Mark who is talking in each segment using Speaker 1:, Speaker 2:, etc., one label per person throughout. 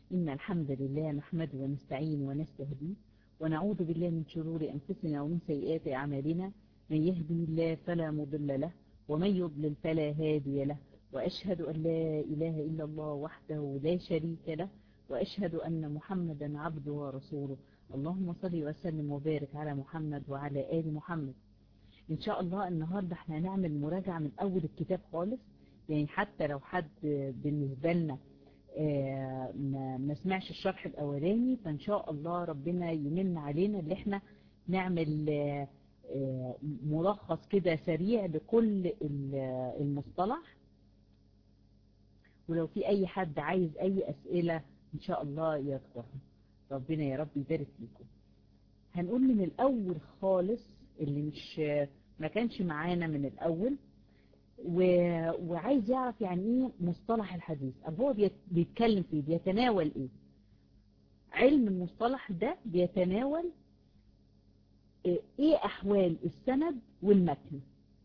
Speaker 1: إن الحمد لله نحمده ونستعين ونستهديه ونعوذ بالله من شرور أنفسنا ومن سيئات أعمالنا من يهدي الله فلا مضل له ومن يضلل فلا هادي له وأشهد أن لا إله إلا الله وحده لا شريك له وأشهد أن محمدا عبده ورسوله اللهم صل وسلم وبارك على محمد وعلى آل محمد إن شاء الله النهاردة احنا هنعمل مراجعة من أول الكتاب خالص يعني حتى لو حد بالنسبة لنا ما سمعش الشرح الأولاني فإن شاء الله ربنا يمن علينا اللي احنا نعمل ملخص كده سريع لكل المصطلح ولو في أي حد عايز أي أسئلة إن شاء الله يذكرها ربنا يا رب يبارك لكم هنقول من الأول خالص اللي مش ما كانش معانا من الأول و... وعايز يعرف يعني ايه مصطلح الحديث أب هو بيتكلم فيه بيتناول ايه علم المصطلح ده بيتناول ايه احوال السند والمتن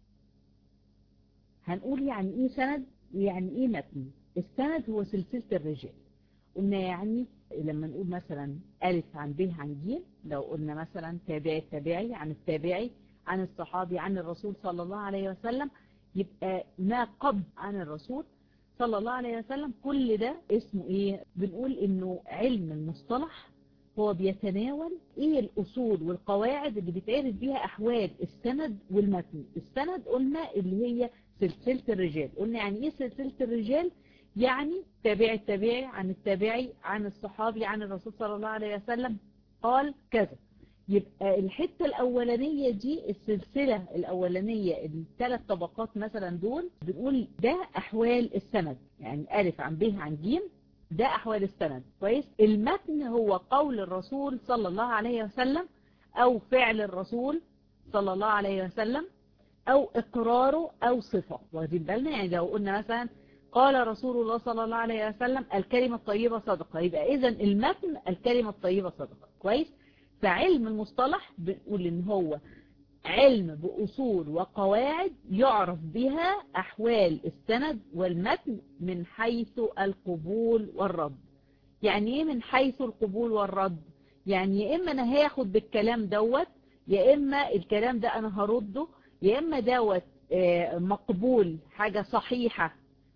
Speaker 1: هنقول يعني ايه سند ويعني ايه متن السند هو سلسلة الرجال قلنا يعني لما نقول مثلا ألف عن ب عن ج لو قلنا مثلا تابعي التابعي عن التابعي عن الصحابي عن الرسول صلى الله عليه وسلم يبقى ما قبل عن الرسول صلى الله عليه وسلم كل ده اسمه ايه بنقول انه علم المصطلح هو بيتناول ايه الاصول والقواعد اللي بيتعرف بيها احوال السند والمتن السند قلنا اللي هي سلسلة الرجال قلنا يعني ايه سلسلة الرجال يعني تابع التابعي عن التابعي عن الصحابي عن الرسول صلى الله عليه وسلم قال كذا يبقى الحتة الأولانية دي السلسلة الأولانية الثلاث طبقات مثلا دول بنقول ده أحوال السند يعني ألف عن ب عن ج ده أحوال السند كويس المتن هو قول الرسول صلى الله عليه وسلم أو فعل الرسول صلى الله عليه وسلم أو إقراره أو صفة واخدين بالنا يعني لو قلنا مثلا قال رسول الله صلى الله عليه وسلم الكلمة الطيبة صدقة يبقى إذا المتن الكلمة الطيبة صدقة كويس فعلم المصطلح بنقول ان هو علم بأصول وقواعد يعرف بها أحوال السند والمتن من حيث القبول والرد يعني ايه من حيث القبول والرد يعني يا إما أنا هاخد بالكلام دوت يا إما الكلام ده أنا هرده يا إما دوت مقبول حاجة صحيحة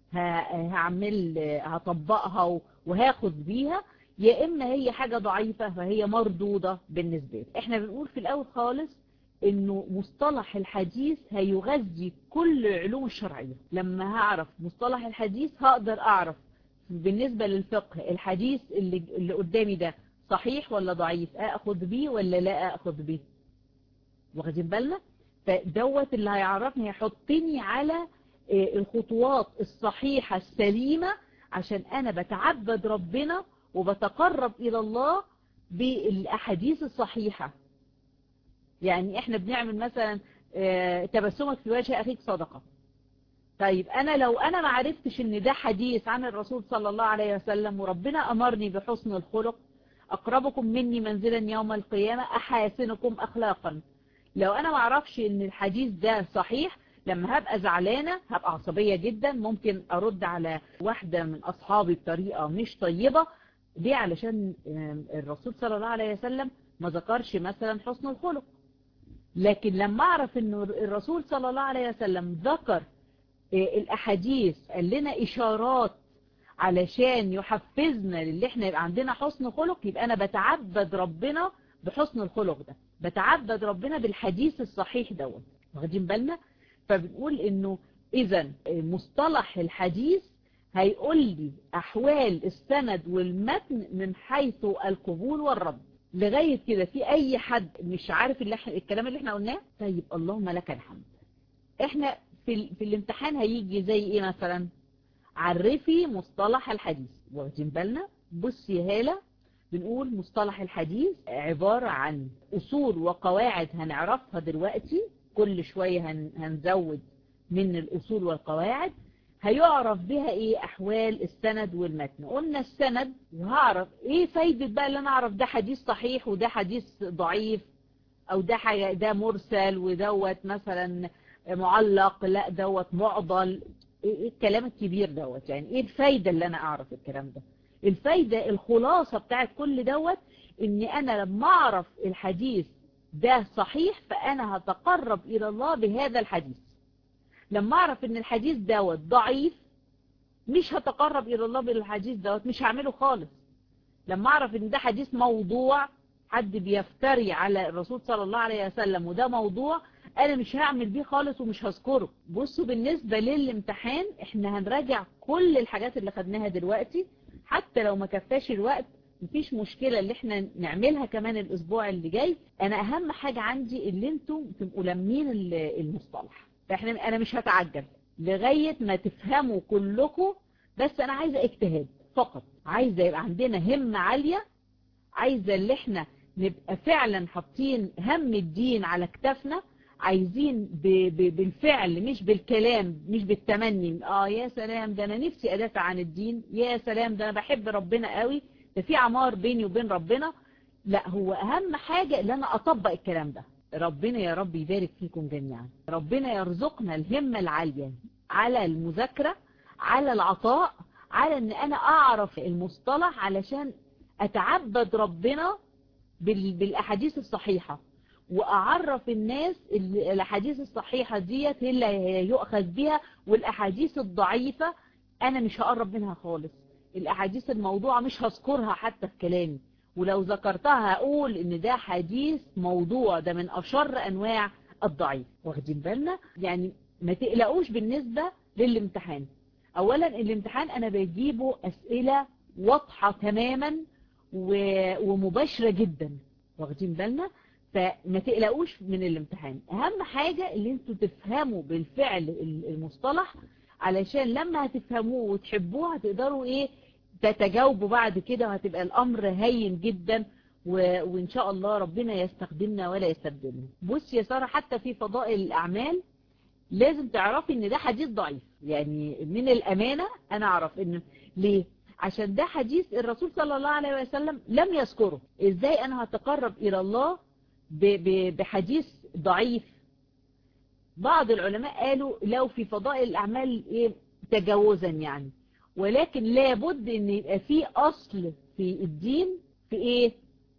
Speaker 1: هعمل هطبقها وهاخد بيها يا إما هي حاجة ضعيفة فهي مردودة بالنسبة لي احنا بنقول في الأول خالص انه مصطلح الحديث هيغذي كل العلوم الشرعية لما هعرف مصطلح الحديث هقدر اعرف بالنسبة للفقه الحديث اللي, اللي قدامي ده صحيح ولا ضعيف اخذ بيه ولا لا اخذ بيه واخدين بالنا فدوت اللي هيعرفني هيحطني على الخطوات الصحيحة السليمة عشان انا بتعبد ربنا وبتقرب إلى الله بالأحاديث الصحيحة يعني احنا بنعمل مثلا تبسمك في وجه أخيك صدقة طيب أنا لو أنا ما عرفتش ان ده حديث عن الرسول صلى الله عليه وسلم وربنا أمرني بحسن الخلق أقربكم مني منزلا يوم القيامة أحاسنكم أخلاقا لو أنا ما اعرفش ان الحديث ده صحيح لما هبقى زعلانة هبقى عصبية جدا ممكن أرد على واحدة من أصحابي بطريقة مش طيبة ليه علشان الرسول صلى الله عليه وسلم ما ذكرش مثلا حسن الخلق لكن لما اعرف ان الرسول صلى الله عليه وسلم ذكر الاحاديث قال لنا اشارات علشان يحفزنا للي احنا يبقى عندنا حسن خلق يبقى انا بتعبد ربنا بحسن الخلق ده بتعبد ربنا بالحديث الصحيح دوت واخدين بالنا فبنقول انه اذا مصطلح الحديث هيقول لي أحوال السند والمتن من حيث القبول والرد لغاية كده في أي حد مش عارف اللي احنا الكلام اللي احنا قلناه طيب اللهم لك الحمد احنا في, في الامتحان هيجي زي ايه مثلا عرفي مصطلح الحديث واخدين بالنا بصي هالة بنقول مصطلح الحديث عبارة عن أصول وقواعد هنعرفها دلوقتي كل شوية هنزود من الأصول والقواعد هيعرف بها ايه احوال السند والمتن قلنا السند وهعرف ايه فايدة بقى اللي انا اعرف ده حديث صحيح وده حديث ضعيف او ده حاجة ده مرسل ودوت مثلا معلق لا دوت معضل ايه الكلام الكبير دوت يعني ايه الفايدة اللي انا اعرف الكلام ده الفايدة الخلاصة بتاعت كل دوت ان انا لما اعرف الحديث ده صحيح فانا هتقرب الى الله بهذا الحديث لما اعرف ان الحديث دوت ضعيف مش هتقرب الى الله بالحديث دوت مش هعمله خالص لما اعرف ان ده حديث موضوع حد بيفتري على الرسول صلى الله عليه وسلم وده موضوع انا مش هعمل بيه خالص ومش هذكره بصوا بالنسبة للامتحان احنا هنراجع كل الحاجات اللي خدناها دلوقتي حتى لو ما كفاش الوقت مفيش مشكلة اللي احنا نعملها كمان الاسبوع اللي جاي انا اهم حاجة عندي اللي انتم تبقوا لامين المصطلح احنا انا مش هتعجل لغاية ما تفهموا كلكم بس انا عايزة اجتهاد فقط عايزة يبقى عندنا همة عالية عايزة اللي احنا نبقى فعلا حاطين هم الدين على كتافنا عايزين ب ب بالفعل مش بالكلام مش بالتمني اه يا سلام ده انا نفسي ادافع عن الدين يا سلام ده انا بحب ربنا قوي ده في عمار بيني وبين ربنا لا هو اهم حاجة ان انا اطبق الكلام ده ربنا يا رب يبارك فيكم جميعا ربنا يرزقنا الهمة العالية على المذاكرة على العطاء على ان انا اعرف المصطلح علشان اتعبد ربنا بالاحاديث الصحيحة واعرف الناس الاحاديث الصحيحة ديت هي اللي يؤخذ بها والاحاديث الضعيفة انا مش هقرب منها خالص الاحاديث الموضوعة مش هذكرها حتى في كلامي ولو ذكرتها هقول ان ده حديث موضوع ده من اشر انواع الضعيف واخدين بالنا يعني ما تقلقوش بالنسبة للامتحان اولا الامتحان انا بجيبه اسئلة واضحة تماما ومباشرة جدا واخدين بالنا فما تقلقوش من الامتحان اهم حاجة اللي انتوا تفهموا بالفعل المصطلح علشان لما هتفهموه وتحبوه هتقدروا ايه تتجاوبوا بعد كده وهتبقى الامر هين جدا و... وان شاء الله ربنا يستخدمنا ولا يستبدلنا بص يا سارة حتى في فضائل الاعمال لازم تعرفي ان ده حديث ضعيف يعني من الامانة انا اعرف ان ليه عشان ده حديث الرسول صلى الله عليه وسلم لم يذكره ازاي انا هتقرب الى الله ب... ب... بحديث ضعيف بعض العلماء قالوا لو في فضائل الاعمال ايه تجاوزا يعني ولكن لابد ان يبقى في اصل في الدين في ايه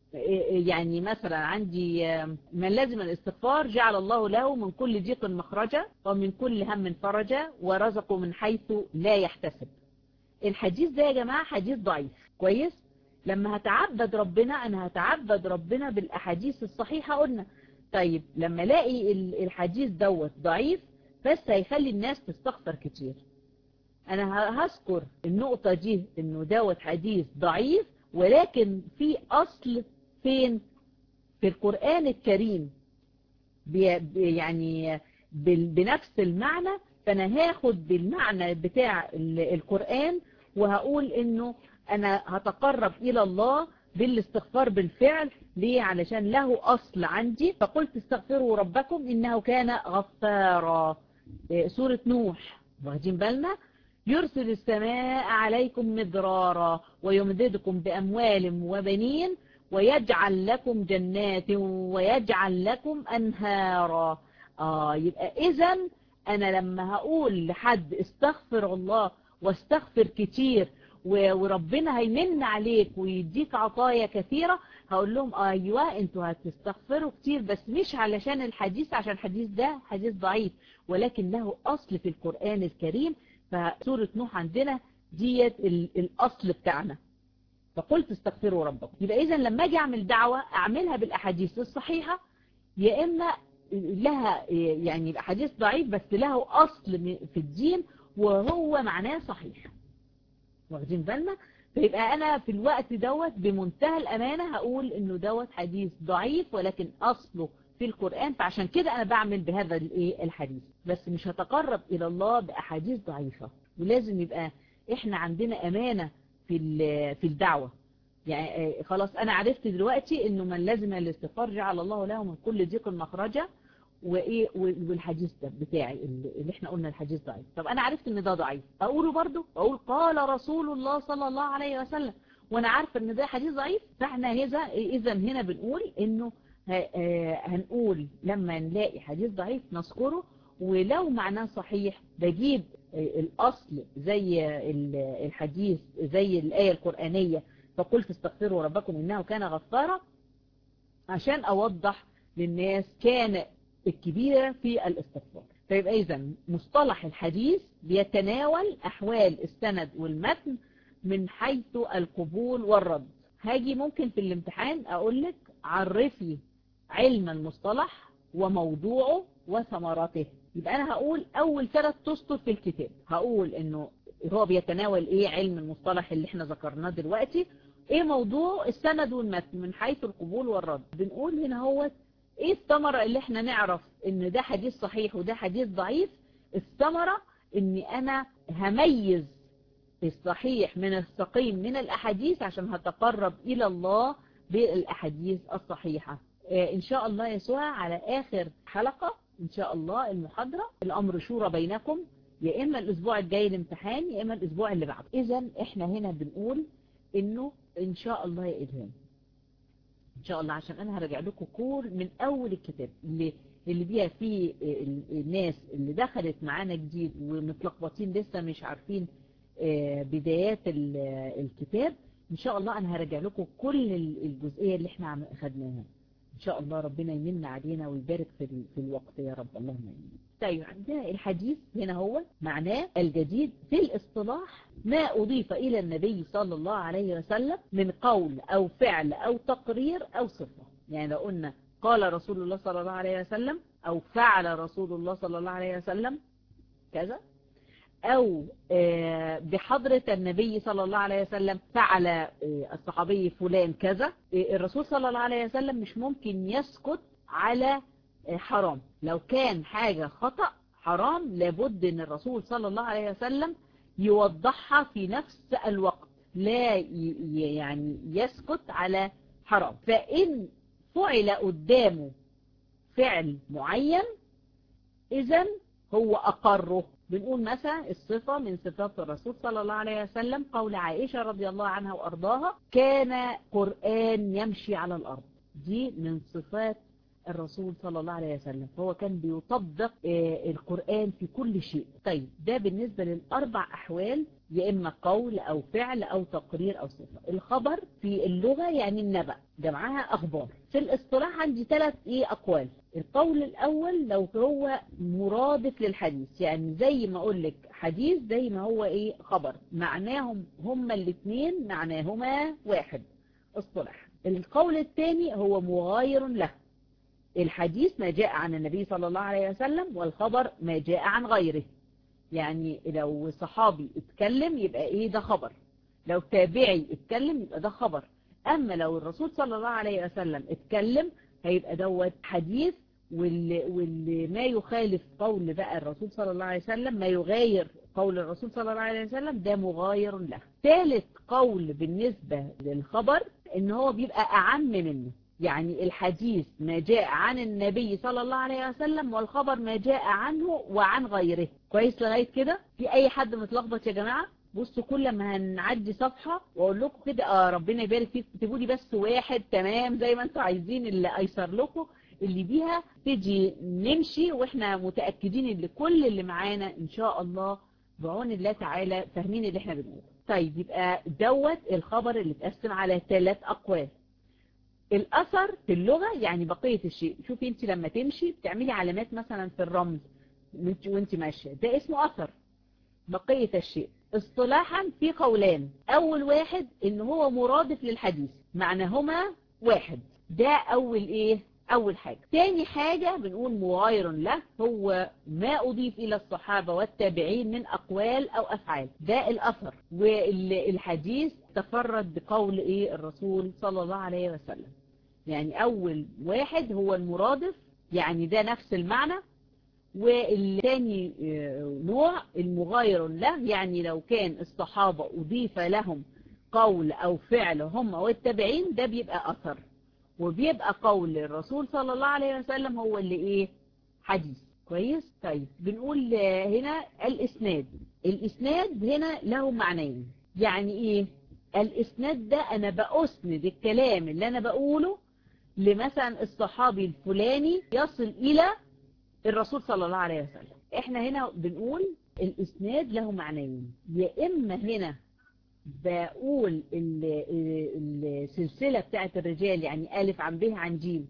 Speaker 1: يعني مثلا عندي من لازم الاستغفار جعل الله له من كل ضيق مخرجا ومن كل هم فرجا ورزقه من حيث لا يحتسب الحديث ده يا جماعة حديث ضعيف كويس لما هتعبد ربنا انا هتعبد ربنا بالاحاديث الصحيحة قلنا طيب لما الاقي الحديث دوت ضعيف بس هيخلي الناس تستغفر كتير انا هذكر النقطة دي انه دوت حديث ضعيف ولكن في اصل فين في القرآن الكريم بي يعني بنفس المعنى فانا هاخد بالمعنى بتاع القرآن وهقول انه انا هتقرب الى الله بالاستغفار بالفعل ليه علشان له اصل عندي فقلت استغفروا ربكم انه كان غفارا سورة نوح واخدين بالنا يرسل السماء عليكم مدرارا ويمددكم بأموال وبنين ويجعل لكم جنات ويجعل لكم أنهارا آه يبقى إذا أنا لما هقول لحد استغفر الله واستغفر كتير وربنا هيمن عليك ويديك عطايا كثيرة هقول لهم ايوه انتوا هتستغفروا كتير بس مش علشان الحديث عشان الحديث ده حديث ضعيف ولكن له اصل في القرآن الكريم فسورة نوح عندنا ديت الاصل بتاعنا فقلت استغفروا ربكم يبقى اذا لما اجي اعمل دعوة اعملها بالاحاديث الصحيحة يا اما لها يعني الاحاديث ضعيف بس له اصل في الدين وهو معناه صحيح واخدين بالنا فيبقى انا في الوقت دوت بمنتهى الامانة هقول انه دوت حديث ضعيف ولكن اصله في القرآن فعشان كده انا بعمل بهذا الايه الحديث بس مش هتقرب الى الله باحاديث ضعيفة ولازم يبقى احنا عندنا امانة في في الدعوة يعني خلاص انا عرفت دلوقتي انه من لازم الاستغفار جعل الله له من كل ضيق مخرجا وايه والحديث ده بتاعي اللي احنا قلنا الحديث ضعيف طب انا عرفت ان ده ضعيف اقوله برضو اقول قال رسول الله صلى الله عليه وسلم وانا عارفه ان ده حديث ضعيف فاحنا اذا اذا هنا بنقول انه هنقول لما نلاقي حديث ضعيف نذكره ولو معناه صحيح بجيب الأصل زي الحديث زي الآية القرآنية فقلت استغفروا ربكم إنه كان غفارا عشان أوضح للناس كان الكبيرة في الاستغفار فيبقى إذا مصطلح الحديث بيتناول أحوال السند والمتن من حيث القبول والرد هاجي ممكن في الامتحان أقول لك عرفي علم المصطلح وموضوعه وثمراته يبقى أنا هقول أول ثلاث تسطر في الكتاب هقول إنه هو بيتناول إيه علم المصطلح اللي احنا ذكرناه دلوقتي إيه موضوع السند والمتن من حيث القبول والرد بنقول هنا هو إيه الثمرة اللي احنا نعرف إن ده حديث صحيح وده حديث ضعيف الثمرة إني أنا هميز الصحيح من السقيم من الأحاديث عشان هتقرب إلى الله بالأحاديث الصحيحة إن شاء الله يسوع على آخر حلقة إن شاء الله المحاضرة الأمر شورى بينكم يا إما الأسبوع الجاي الامتحان يا إما الأسبوع اللي بعده إذا إحنا هنا بنقول إنه إن شاء الله يا إلهام إن شاء الله عشان أنا هرجع لكم كور من أول الكتاب اللي اللي بيها فيه الناس اللي دخلت معانا جديد ومتلخبطين لسه مش عارفين بدايات الكتاب ان شاء الله انا هرجع لكم كل الجزئية اللي احنا خدناها ان شاء الله ربنا يمن علينا ويبارك في, في الوقت يا رب اللهم امين طيب عندنا الحديث هنا هو معناه الجديد في الاصطلاح ما اضيف الى النبي صلى الله عليه وسلم من قول او فعل او تقرير او صفة يعني لو قلنا قال رسول الله صلى الله عليه وسلم او فعل رسول الله صلى الله عليه وسلم كذا او بحضرة النبي صلى الله عليه وسلم فعل الصحابي فلان كذا الرسول صلى الله عليه وسلم مش ممكن يسكت على حرام لو كان حاجة خطأ حرام لابد ان الرسول صلى الله عليه وسلم يوضحها في نفس الوقت لا يعني يسكت على حرام فإن فعل قدامه فعل معين إذا هو أقره بنقول مثلا الصفة من صفات الرسول صلى الله عليه وسلم قول عائشة رضي الله عنها وأرضاها كان قرآن يمشي على الأرض دي من صفات الرسول صلى الله عليه وسلم فهو كان بيطبق القرآن في كل شيء طيب ده بالنسبة للأربع أحوال يا إما قول أو فعل أو تقرير أو صفة الخبر في اللغة يعني النبأ جمعها أخبار في الاصطلاح عندي ثلاث إيه أقوال القول الأول لو هو مرادف للحديث يعني زي ما أقول لك حديث زي ما هو إيه خبر معناهم هما الاثنين معناهما واحد اصطلاح القول الثاني هو مغاير له الحديث ما جاء عن النبي صلى الله عليه وسلم والخبر ما جاء عن غيره يعني لو صحابي اتكلم يبقى ايه ده خبر لو تابعي اتكلم يبقى ده خبر اما لو الرسول صلى الله عليه وسلم اتكلم هيبقى دوت حديث واللي, واللي ما يخالف قول بقى الرسول صلى الله عليه وسلم ما يغاير قول الرسول صلى الله عليه وسلم ده مغاير له ثالث قول بالنسبة للخبر ان هو بيبقى اعم منه يعني الحديث ما جاء عن النبي صلى الله عليه وسلم والخبر ما جاء عنه وعن غيره كويس لغاية كده في اي حد متلخبط يا جماعة بصوا كل ما هنعدي صفحة واقول لكم كده اه ربنا يبارك فيك اكتبوا لي بس واحد تمام زي ما انتوا عايزين اللي ايسر لكم اللي بيها تيجي نمشي واحنا متأكدين ان كل اللي معانا ان شاء الله بعون الله تعالى فاهمين اللي احنا بنقوله طيب يبقى دوت الخبر اللي اتقسم على ثلاث اقوال الاثر في اللغة يعني بقية الشيء شوفي انت لما تمشي بتعملي علامات مثلا في الرمز وانت ماشية ده اسمه اثر بقية الشيء اصطلاحا في قولان اول واحد ان هو مرادف للحديث معناهما واحد ده اول ايه اول حاجة تاني حاجة بنقول مغاير له هو ما اضيف الى الصحابة والتابعين من اقوال او افعال ده الاثر والحديث تفرد بقول ايه الرسول صلى الله عليه وسلم يعني اول واحد هو المرادف يعني ده نفس المعنى والثاني نوع المغاير له يعني لو كان الصحابة اضيف لهم قول او فعل هم والتابعين ده بيبقى اثر وبيبقى قول الرسول صلى الله عليه وسلم هو اللي ايه حديث كويس طيب بنقول هنا الاسناد الاسناد هنا له معنيين يعني ايه الاسناد ده انا بأسند الكلام اللي انا بقوله لمثلا الصحابي الفلاني يصل الى الرسول صلى الله عليه وسلم احنا هنا بنقول الاسناد له معنيين يا اما هنا بقول السلسلة بتاعت الرجال يعني ألف عن به عن جيم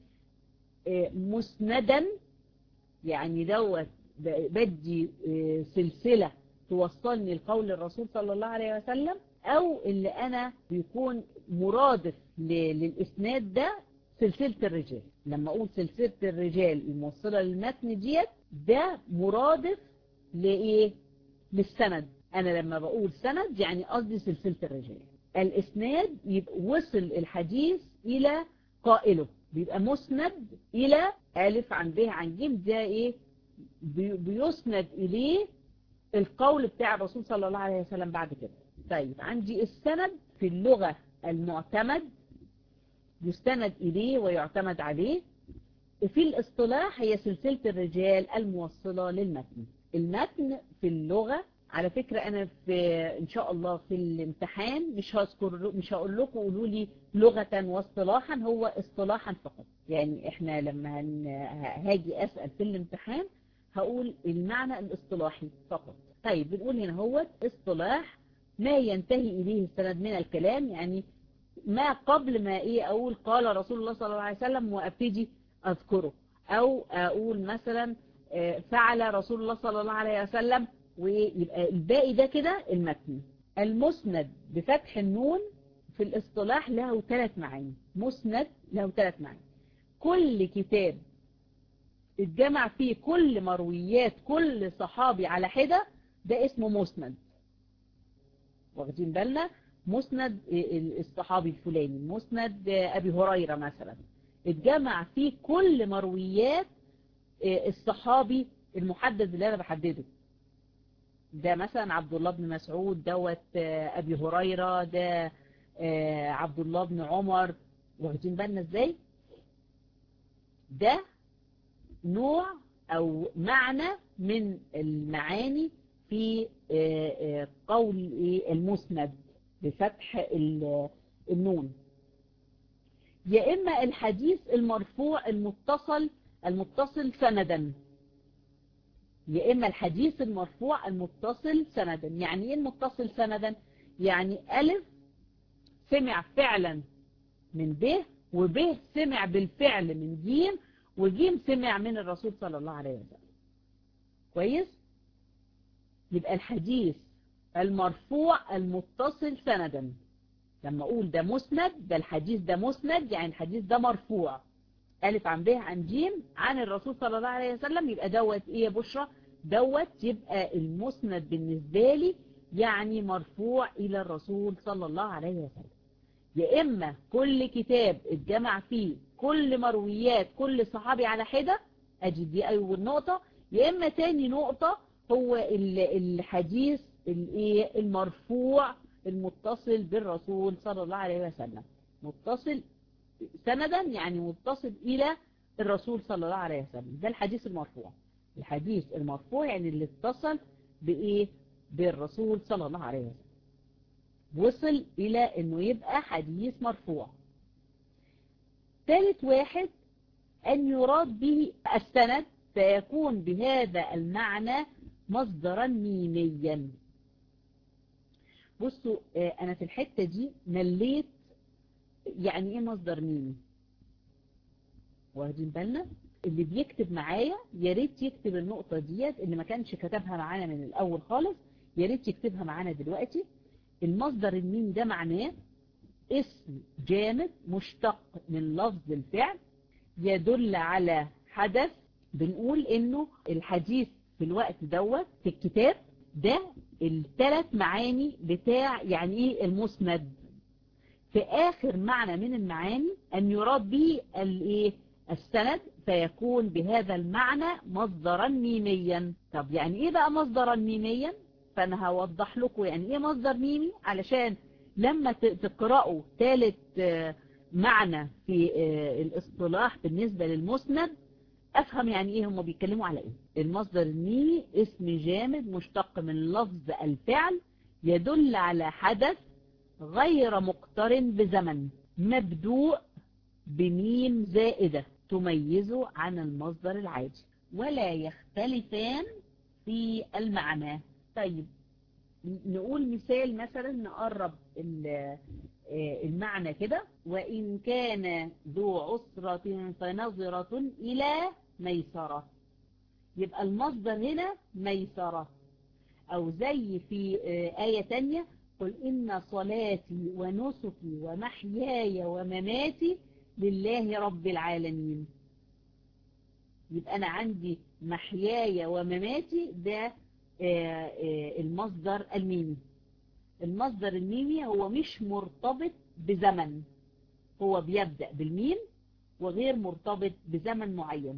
Speaker 1: مسندا يعني دوت بدي سلسلة توصلني لقول الرسول صلى الله عليه وسلم او اللي انا بيكون مرادف للاسناد ده سلسلة الرجال لما اقول سلسلة الرجال الموصلة للمتن ديت ده مرادف لايه للسند انا لما بقول سند يعني قصدي سلسلة الرجال الاسناد يبقى وصل الحديث الى قائله بيبقى مسند الى الف عن به عن جيم ده ايه بيسند اليه القول بتاع الرسول صلى الله عليه وسلم بعد كده طيب عندي السند في اللغة المعتمد يستند إليه ويعتمد عليه في الاصطلاح هي سلسلة الرجال الموصلة للمتن المتن في اللغة على فكرة أنا في إن شاء الله في الامتحان مش هذكر مش هقول لكم قولوا لي لغة واصطلاحا هو اصطلاحا فقط يعني إحنا لما هاجي أسأل في الامتحان هقول المعنى الاصطلاحي فقط طيب بنقول هنا هو اصطلاح ما ينتهي إليه السند من الكلام يعني ما قبل ما إيه أقول قال رسول الله صلى الله عليه وسلم وأبتدي أذكره أو أقول مثلا فعل رسول الله صلى الله عليه وسلم ويبقى الباقي ده كده المتن المسند بفتح النون في الاصطلاح له ثلاث معاني مسند له ثلاث معاني كل كتاب اتجمع فيه كل مرويات كل صحابي على حدة ده اسمه مسند واخدين بالنا مسند الصحابي الفلاني مسند أبي هريرة مثلا اتجمع فيه كل مرويات الصحابي المحدد اللي أنا بحدده ده مثلا عبد الله بن مسعود دوت أبي هريرة ده عبد الله بن عمر واخدين بالنا ازاي ده نوع او معنى من المعاني في قول المسند بفتح النون يا اما الحديث المرفوع المتصل المتصل سندا يا اما الحديث المرفوع المتصل سندا يعني ايه المتصل سندا يعني الف سمع فعلا من ب وب سمع بالفعل من جيم وجيم سمع من الرسول صلى الله عليه وسلم كويس يبقى الحديث المرفوع المتصل سندا لما اقول ده مسند ده الحديث ده مسند يعني الحديث ده مرفوع ألف عن به عن جيم عن الرسول صلى الله عليه وسلم يبقى دوت ايه يا بشرى دوت يبقى المسند بالنسبة لي يعني مرفوع إلى الرسول صلى الله عليه وسلم يا إما كل كتاب اتجمع فيه كل مرويات كل صحابي على حدة أجي دي أول نقطة يا إما تاني نقطة هو الحديث الايه المرفوع المتصل بالرسول صلى الله عليه وسلم متصل سندا يعني متصل إلى الرسول صلى الله عليه وسلم ده الحديث المرفوع الحديث المرفوع يعني اللي اتصل بإيه بالرسول صلى الله عليه وسلم وصل إلى أنه يبقى حديث مرفوع ثالث واحد أن يراد به السند فيكون بهذا المعنى مصدرا ميميا بصوا أنا في الحتة دي مليت يعني إيه مصدر ميمي واخدين بالنا اللي بيكتب معايا يا ريت يكتب النقطة ديت اللي ما كانش كتبها معانا من الأول خالص يا ريت يكتبها معانا دلوقتي المصدر الميمي ده معناه اسم جامد مشتق من لفظ الفعل يدل على حدث بنقول انه الحديث في الوقت دوت في الكتاب ده الثلاث معاني بتاع يعني ايه المسند في اخر معنى من المعاني ان يراد به الايه السند فيكون بهذا المعنى مصدرا ميميا طب يعني ايه بقى مصدرا ميميا فانا هوضح لكم يعني ايه مصدر ميمي علشان لما تقرأوا ثالث معنى في الاصطلاح بالنسبة للمسند افهم يعني ايه هم بيتكلموا على ايه المصدر الميمي اسم جامد مشتق من لفظ الفعل يدل على حدث غير مقترن بزمن مبدوء بميم زائدة تميزه عن المصدر العادي ولا يختلفان في المعنى طيب نقول مثال مثلا نقرب المعنى كده وإن كان ذو عسرة فنظرة إلى ميسرة يبقى المصدر هنا ميسرة أو زي في آية تانية قل إن صلاتي ونسكي ومحياي ومماتي لله رب العالمين يبقى أنا عندي محياي ومماتي ده المصدر الميمي المصدر الميمي هو مش مرتبط بزمن هو بيبدأ بالميم وغير مرتبط بزمن معين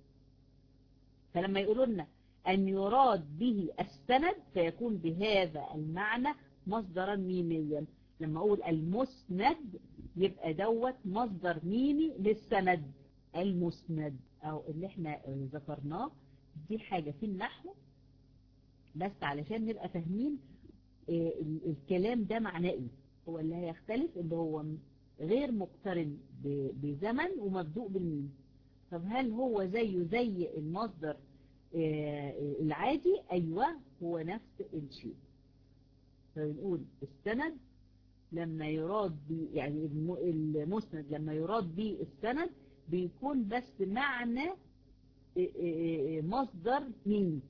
Speaker 1: فلما يقولوا لنا أن يراد به السند فيكون بهذا المعنى مصدرا ميميا لما أقول المسند يبقى دوت مصدر ميمي للسند المسند أو اللي احنا ذكرناه دي حاجة في النحو بس علشان نبقى فاهمين الكلام ده معناه ايه هو اللي هيختلف اللي هو غير مقترن بزمن ومبدوء بالميم طب هل هو زيه زي المصدر العادي ايوه هو نفس الشيء فبنقول السند لما يراد بي يعني المسند لما يراد به السند بيكون بس معنى مصدر ميمي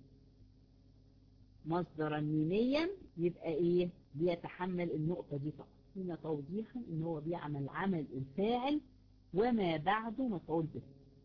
Speaker 1: مصدرا ميميا يبقى ايه بيتحمل النقطة دي فقط هنا توضيحا ان هو بيعمل عمل الفاعل وما بعده مفعول به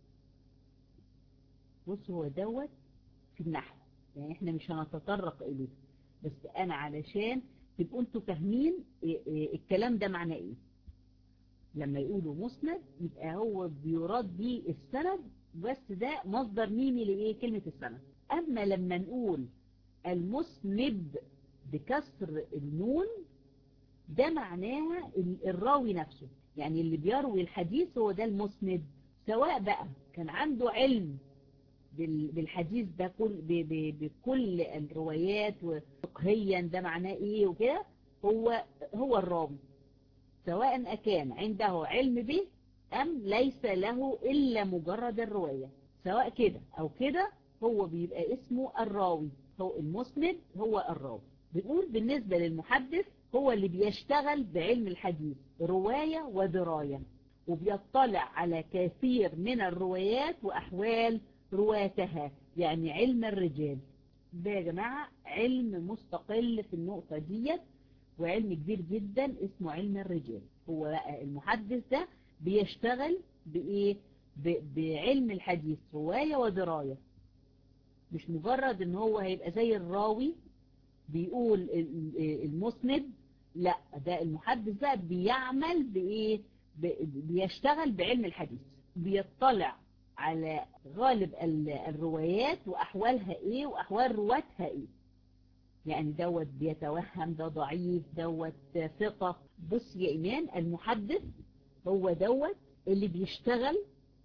Speaker 1: بص هو دوت في النحو يعني احنا مش هنتطرق اليه بس انا علشان تبقوا انتوا فاهمين إيه إيه الكلام ده معناه ايه لما يقولوا مسند يبقى هو بيراد بيه السند بس ده مصدر ميمي لايه كلمة السند اما لما نقول المسند بكسر النون ده معناها الراوي نفسه يعني اللي بيروي الحديث هو ده المسند سواء بقى كان عنده علم بالحديث ده كل بكل الروايات وفقهيا ده معناه ايه وكده هو هو الراوي سواء أكان عنده علم به أم ليس له إلا مجرد الرواية سواء كده أو كده هو بيبقى اسمه الراوي هو المسند هو الراوي بنقول بالنسبة للمحدث هو اللي بيشتغل بعلم الحديث رواية ودراية وبيطلع على كثير من الروايات وأحوال رواتها يعني علم الرجال ده يا جماعة علم مستقل في النقطة ديت وعلم كبير جدا اسمه علم الرجال هو بقى المحدث ده بيشتغل بإيه بعلم الحديث رواية ودراية مش مجرد ان هو هيبقى زي الراوي بيقول المسند لا ده المحدث ده بيعمل بإيه بيشتغل بعلم الحديث بيطلع على غالب الروايات وأحوالها إيه وأحوال رواتها إيه يعني دوت بيتوهم ده ضعيف دوت ثقة بص يا إيمان المحدث هو دوت اللي بيشتغل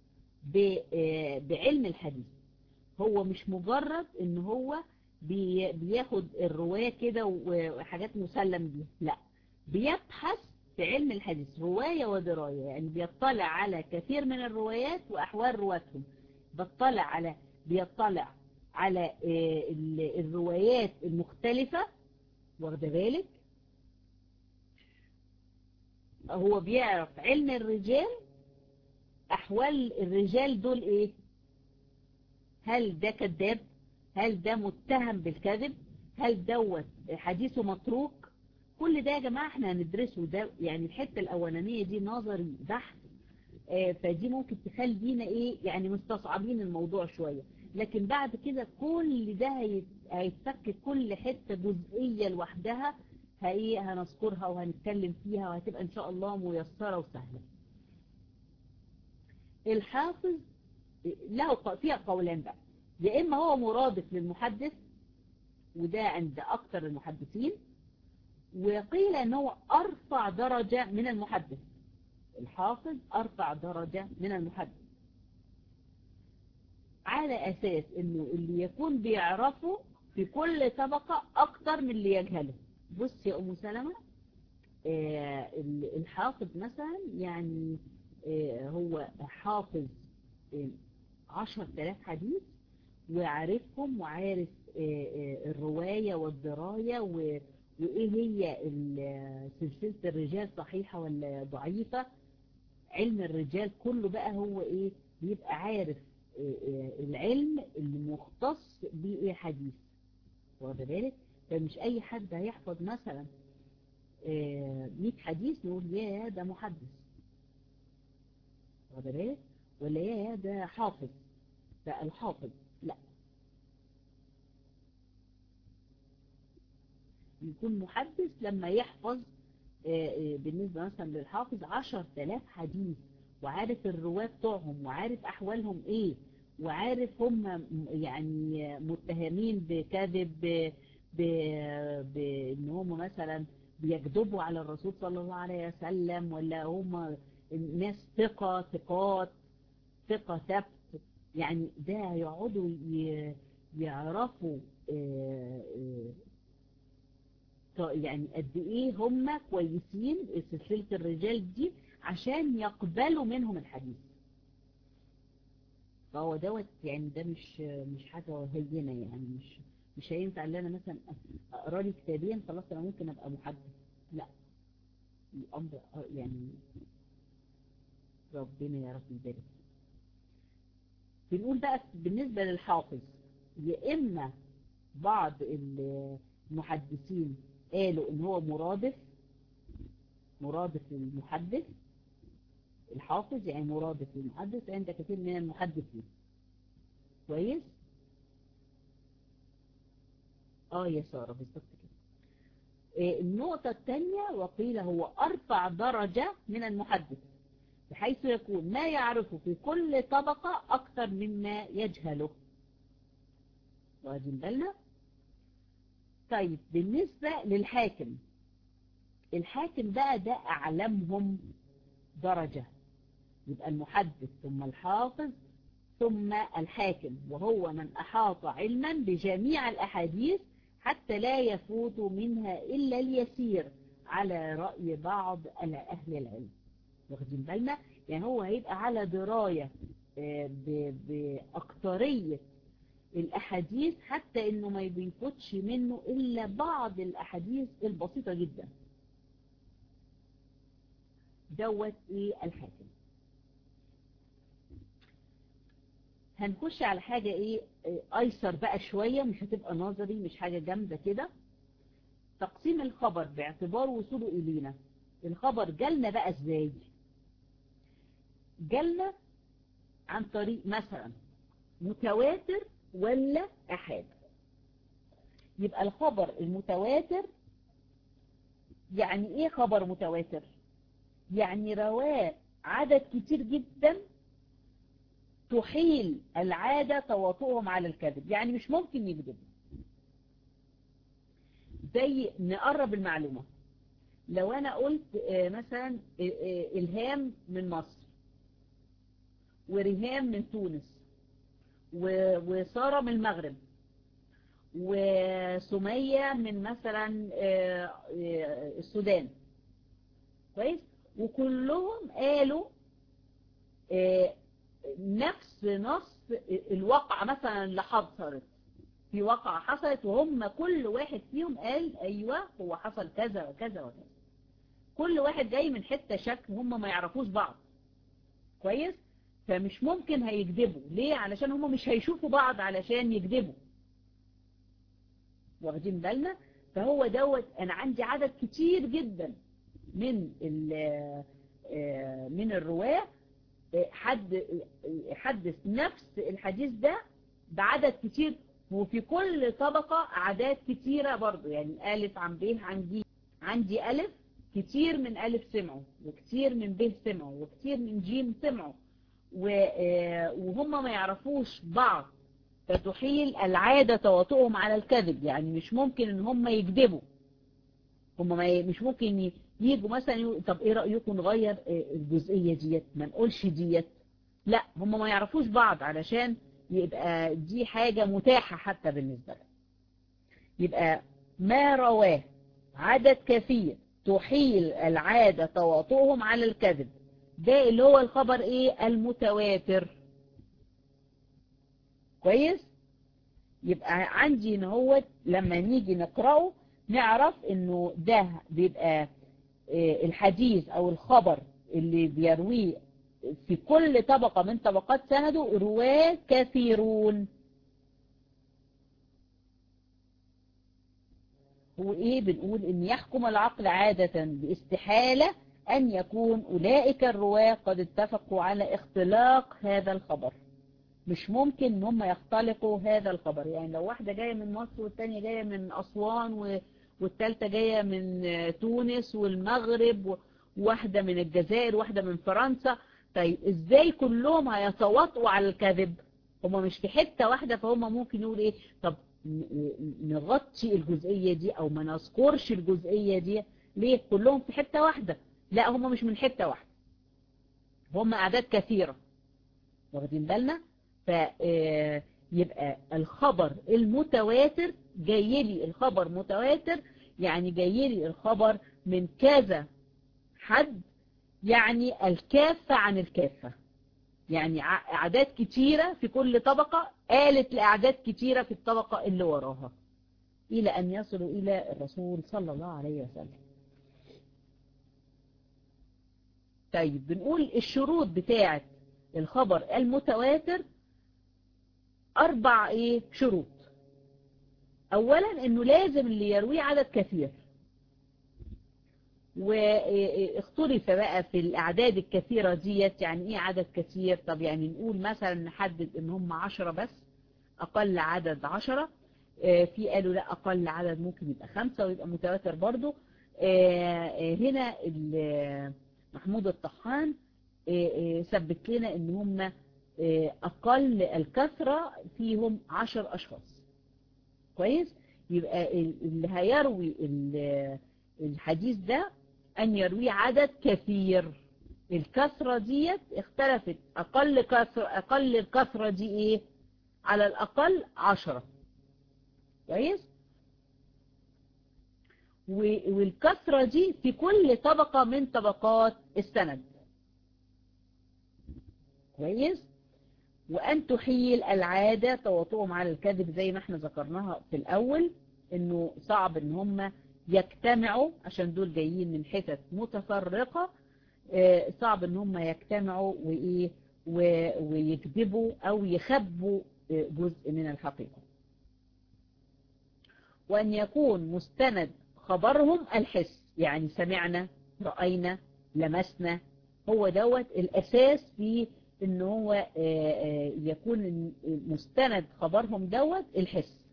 Speaker 1: بعلم الحديث هو مش مجرد ان هو بياخد الرواية كده وحاجات مسلم بيها لا بيبحث في علم الحديث رواية ودراية يعني بيطلع على كثير من الروايات وأحوال رواتهم بيطلع على بيطلع على الروايات المختلفة واخده بالك هو بيعرف علم الرجال أحوال الرجال دول إيه هل ده كذاب هل ده متهم بالكذب هل دوت حديثه متروك كل ده يا جماعة احنا هندرسه ده يعني الحتة الأولانية دي نظري بحث اه فدي ممكن تخلينا ايه يعني مستصعبين الموضوع شوية لكن بعد كده كل ده هيتفك كل حتة جزئية لوحدها هي هنذكرها وهنتكلم فيها وهتبقى ان شاء الله ميسرة وسهلة الحافظ له فيها قولان بقى يا اما هو مرادف للمحدث وده عند اكثر المحدثين وقيل ان هو ارفع درجة من المحدث الحافظ ارفع درجة من المحدث على اساس انه اللي يكون بيعرفه في كل طبقة اكتر من اللي يجهله بص يا ام سلمة آه الحافظ مثلا يعني آه هو حافظ آه عشر تلاف حديث وعارفهم وعارف الرواية والدراية وإيه هي سلسلة الرجال صحيحة ولا ضعيفة علم الرجال كله بقى هو إيه بيبقى عارف العلم المختص بإيه حديث واخد بالك فمش أي حد هيحفظ مثلا 100 حديث نقول يا ده محدث واخد بالك ولا يا ده حافظ ده الحافظ لا يكون محدث لما يحفظ بالنسبة مثلا للحافظ عشر تلاف حديث وعارف الرواة بتوعهم وعارف أحوالهم إيه وعارف هم يعني متهمين بكذب بأن هم مثلا بيكذبوا على الرسول صلى الله عليه وسلم ولا هم ناس ثقة ثقات ثقة ثبت يعني ده يقعدوا يعرفوا يعني قد ايه هم كويسين سلسلة الرجال دي عشان يقبلوا منهم الحديث فهو دوت يعني ده مش مش حاجة هينة يعني مش مش هينفع ان انا مثلا اقرا لي كتابين خلاص انا ممكن ابقى محدث لا الامر يعني ربنا يا رب يبارك بنقول بقى بالنسبة للحافظ يا اما بعض المحدثين قالوا ان هو مرادف مرادف للمحدث الحافظ يعني مرادف للمحدث عند كثير من المحدثين كويس اه يا سارة بالظبط كده النقطة الثانية وقيل هو أرفع درجة من المحدث بحيث يكون ما يعرفه في كل طبقة أكثر مما يجهله واخدين بالنا طيب بالنسبة للحاكم الحاكم بقى ده أعلمهم درجة يبقى المحدث ثم الحافظ ثم الحاكم وهو من أحاط علما بجميع الأحاديث حتى لا يفوت منها إلا اليسير على رأي بعض أهل العلم واخدين بالنا يعني هو هيبقى على دراية بأكترية الأحاديث حتى إنه ما بيفوتش منه إلا بعض الأحاديث البسيطة جدا دوت إيه الحاكم هنخش على حاجة إيه أيسر بقى شوية مش هتبقى نظري مش حاجة جامدة كده تقسيم الخبر باعتبار وصوله إلينا الخبر جالنا بقى إزاي جالنا عن طريق مثلا متواتر ولا أحاد يبقى الخبر المتواتر يعني ايه خبر متواتر يعني رواه عدد كتير جدا تحيل العادة تواطؤهم على الكذب يعني مش ممكن يكذبوا زي نقرب المعلومة لو انا قلت مثلا الهام من مصر وريهام من تونس وسارة من المغرب وسمية من مثلا السودان كويس وكلهم قالوا نفس نص الواقع مثلا اللي حصلت في واقعة حصلت وهم كل واحد فيهم قال ايوه هو حصل كذا وكذا وكذا كل واحد جاي من حتة شكل هم ما يعرفوش بعض كويس فمش ممكن هيكذبوا ليه علشان هم مش هيشوفوا بعض علشان يكذبوا واخدين بالنا فهو دوت انا عندي عدد كتير جدا من من الرواة حد حدث نفس الحديث ده بعدد كتير وفي كل طبقة أعداد كتيرة برضو يعني ألف عن ب عن ج عندي ألف كتير من ألف سمعوا وكتير من ب سمعوا وكتير من ج سمعوا وهم ما يعرفوش بعض فتحيل العادة تواطؤهم على الكذب يعني مش ممكن ان هم يكذبوا هم ما مش ممكن يجوا مثلا طب ايه رأيكم نغير الجزئية ديت ما نقولش ديت لا هم ما يعرفوش بعض علشان يبقى دي حاجة متاحة حتى بالنسبة لهم يبقى ما رواه عدد كثير تحيل العادة تواطؤهم على الكذب ده اللي هو الخبر ايه المتواتر كويس يبقى عندي ان هو لما نيجي نقرأه نعرف انه ده بيبقى الحديث او الخبر اللي بيرويه في كل طبقة من طبقات سنده رواه كثيرون هو ايه بنقول ان يحكم العقل عادة باستحالة ان يكون اولئك الرواه قد اتفقوا على اختلاق هذا الخبر مش ممكن ان هم يختلقوا هذا الخبر يعني لو واحدة جاية من مصر والتانية جاية من اسوان والتالتة جاية من تونس والمغرب وواحدة من الجزائر وواحدة من فرنسا طيب ازاي كلهم هيتواطئوا على الكذب هم مش في حتة واحدة فهم ممكن يقول ايه طب نغطي الجزئية دي او ما نذكرش الجزئية دي ليه كلهم في حتة واحدة لا هم مش من حتة واحدة هم اعداد كثيرة واخدين بالنا فيبقى الخبر المتواتر جاي لي الخبر متواتر يعني جاي لي الخبر من كذا حد يعني الكافة عن الكافة يعني أعداد كتيرة في كل طبقة قالت لأعداد كتيرة في الطبقة اللي وراها إلى أن يصلوا إلى الرسول صلى الله عليه وسلم طيب بنقول الشروط بتاعة الخبر المتواتر أربع إيه شروط أولا إنه لازم اللي يرويه عدد كثير واختلف بقى في الأعداد الكثيرة ديت يعني إيه عدد كثير طب يعني نقول مثلا نحدد إن هم عشرة بس أقل عدد عشرة في قالوا لا أقل عدد ممكن يبقى خمسة ويبقى متواتر برضو هنا محمود الطحان ثبت لنا إن هم أقل الكثرة فيهم عشر أشخاص كويس يبقى اللي هيروي الحديث ده أن يروي عدد كثير الكثرة ديت اختلفت أقل كثرة أقل الكثرة دي إيه على الأقل عشرة كويس والكثرة دي في كل طبقة من طبقات السند كويس وأن تحيل العادة تواطؤهم على الكذب زي ما احنا ذكرناها في الأول انه صعب ان هم يجتمعوا عشان دول جايين من حتت متفرقة صعب ان هم يجتمعوا وايه ويكذبوا او يخبوا جزء من الحقيقة وان يكون مستند خبرهم الحس يعني سمعنا رأينا لمسنا هو دوت الاساس في ان هو يكون مستند خبرهم دوت الحس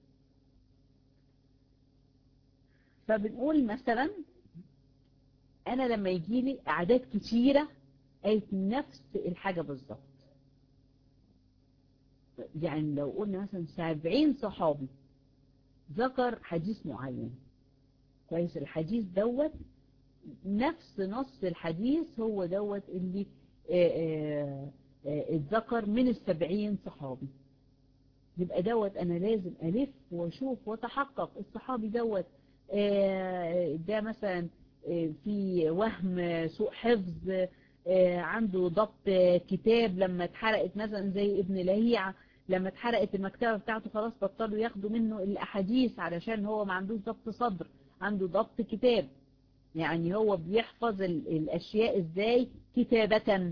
Speaker 1: فبنقول مثلا انا لما يجي لي اعداد كتيرة قالت نفس الحاجة بالظبط يعني لو قلنا مثلا سبعين صحابي ذكر حديث معين كويس الحديث دوت نفس نص الحديث هو دوت اللي اتذكر من السبعين صحابي يبقى دوت انا لازم الف واشوف واتحقق الصحابي دوت ده مثلا في وهم سوء حفظ عنده ضبط كتاب لما اتحرقت مثلا زي ابن لهيعة لما اتحرقت المكتبة بتاعته خلاص بطلوا ياخدوا منه الاحاديث علشان هو ما عندوش ضبط صدر عنده ضبط كتاب يعني هو بيحفظ الاشياء ازاي كتابة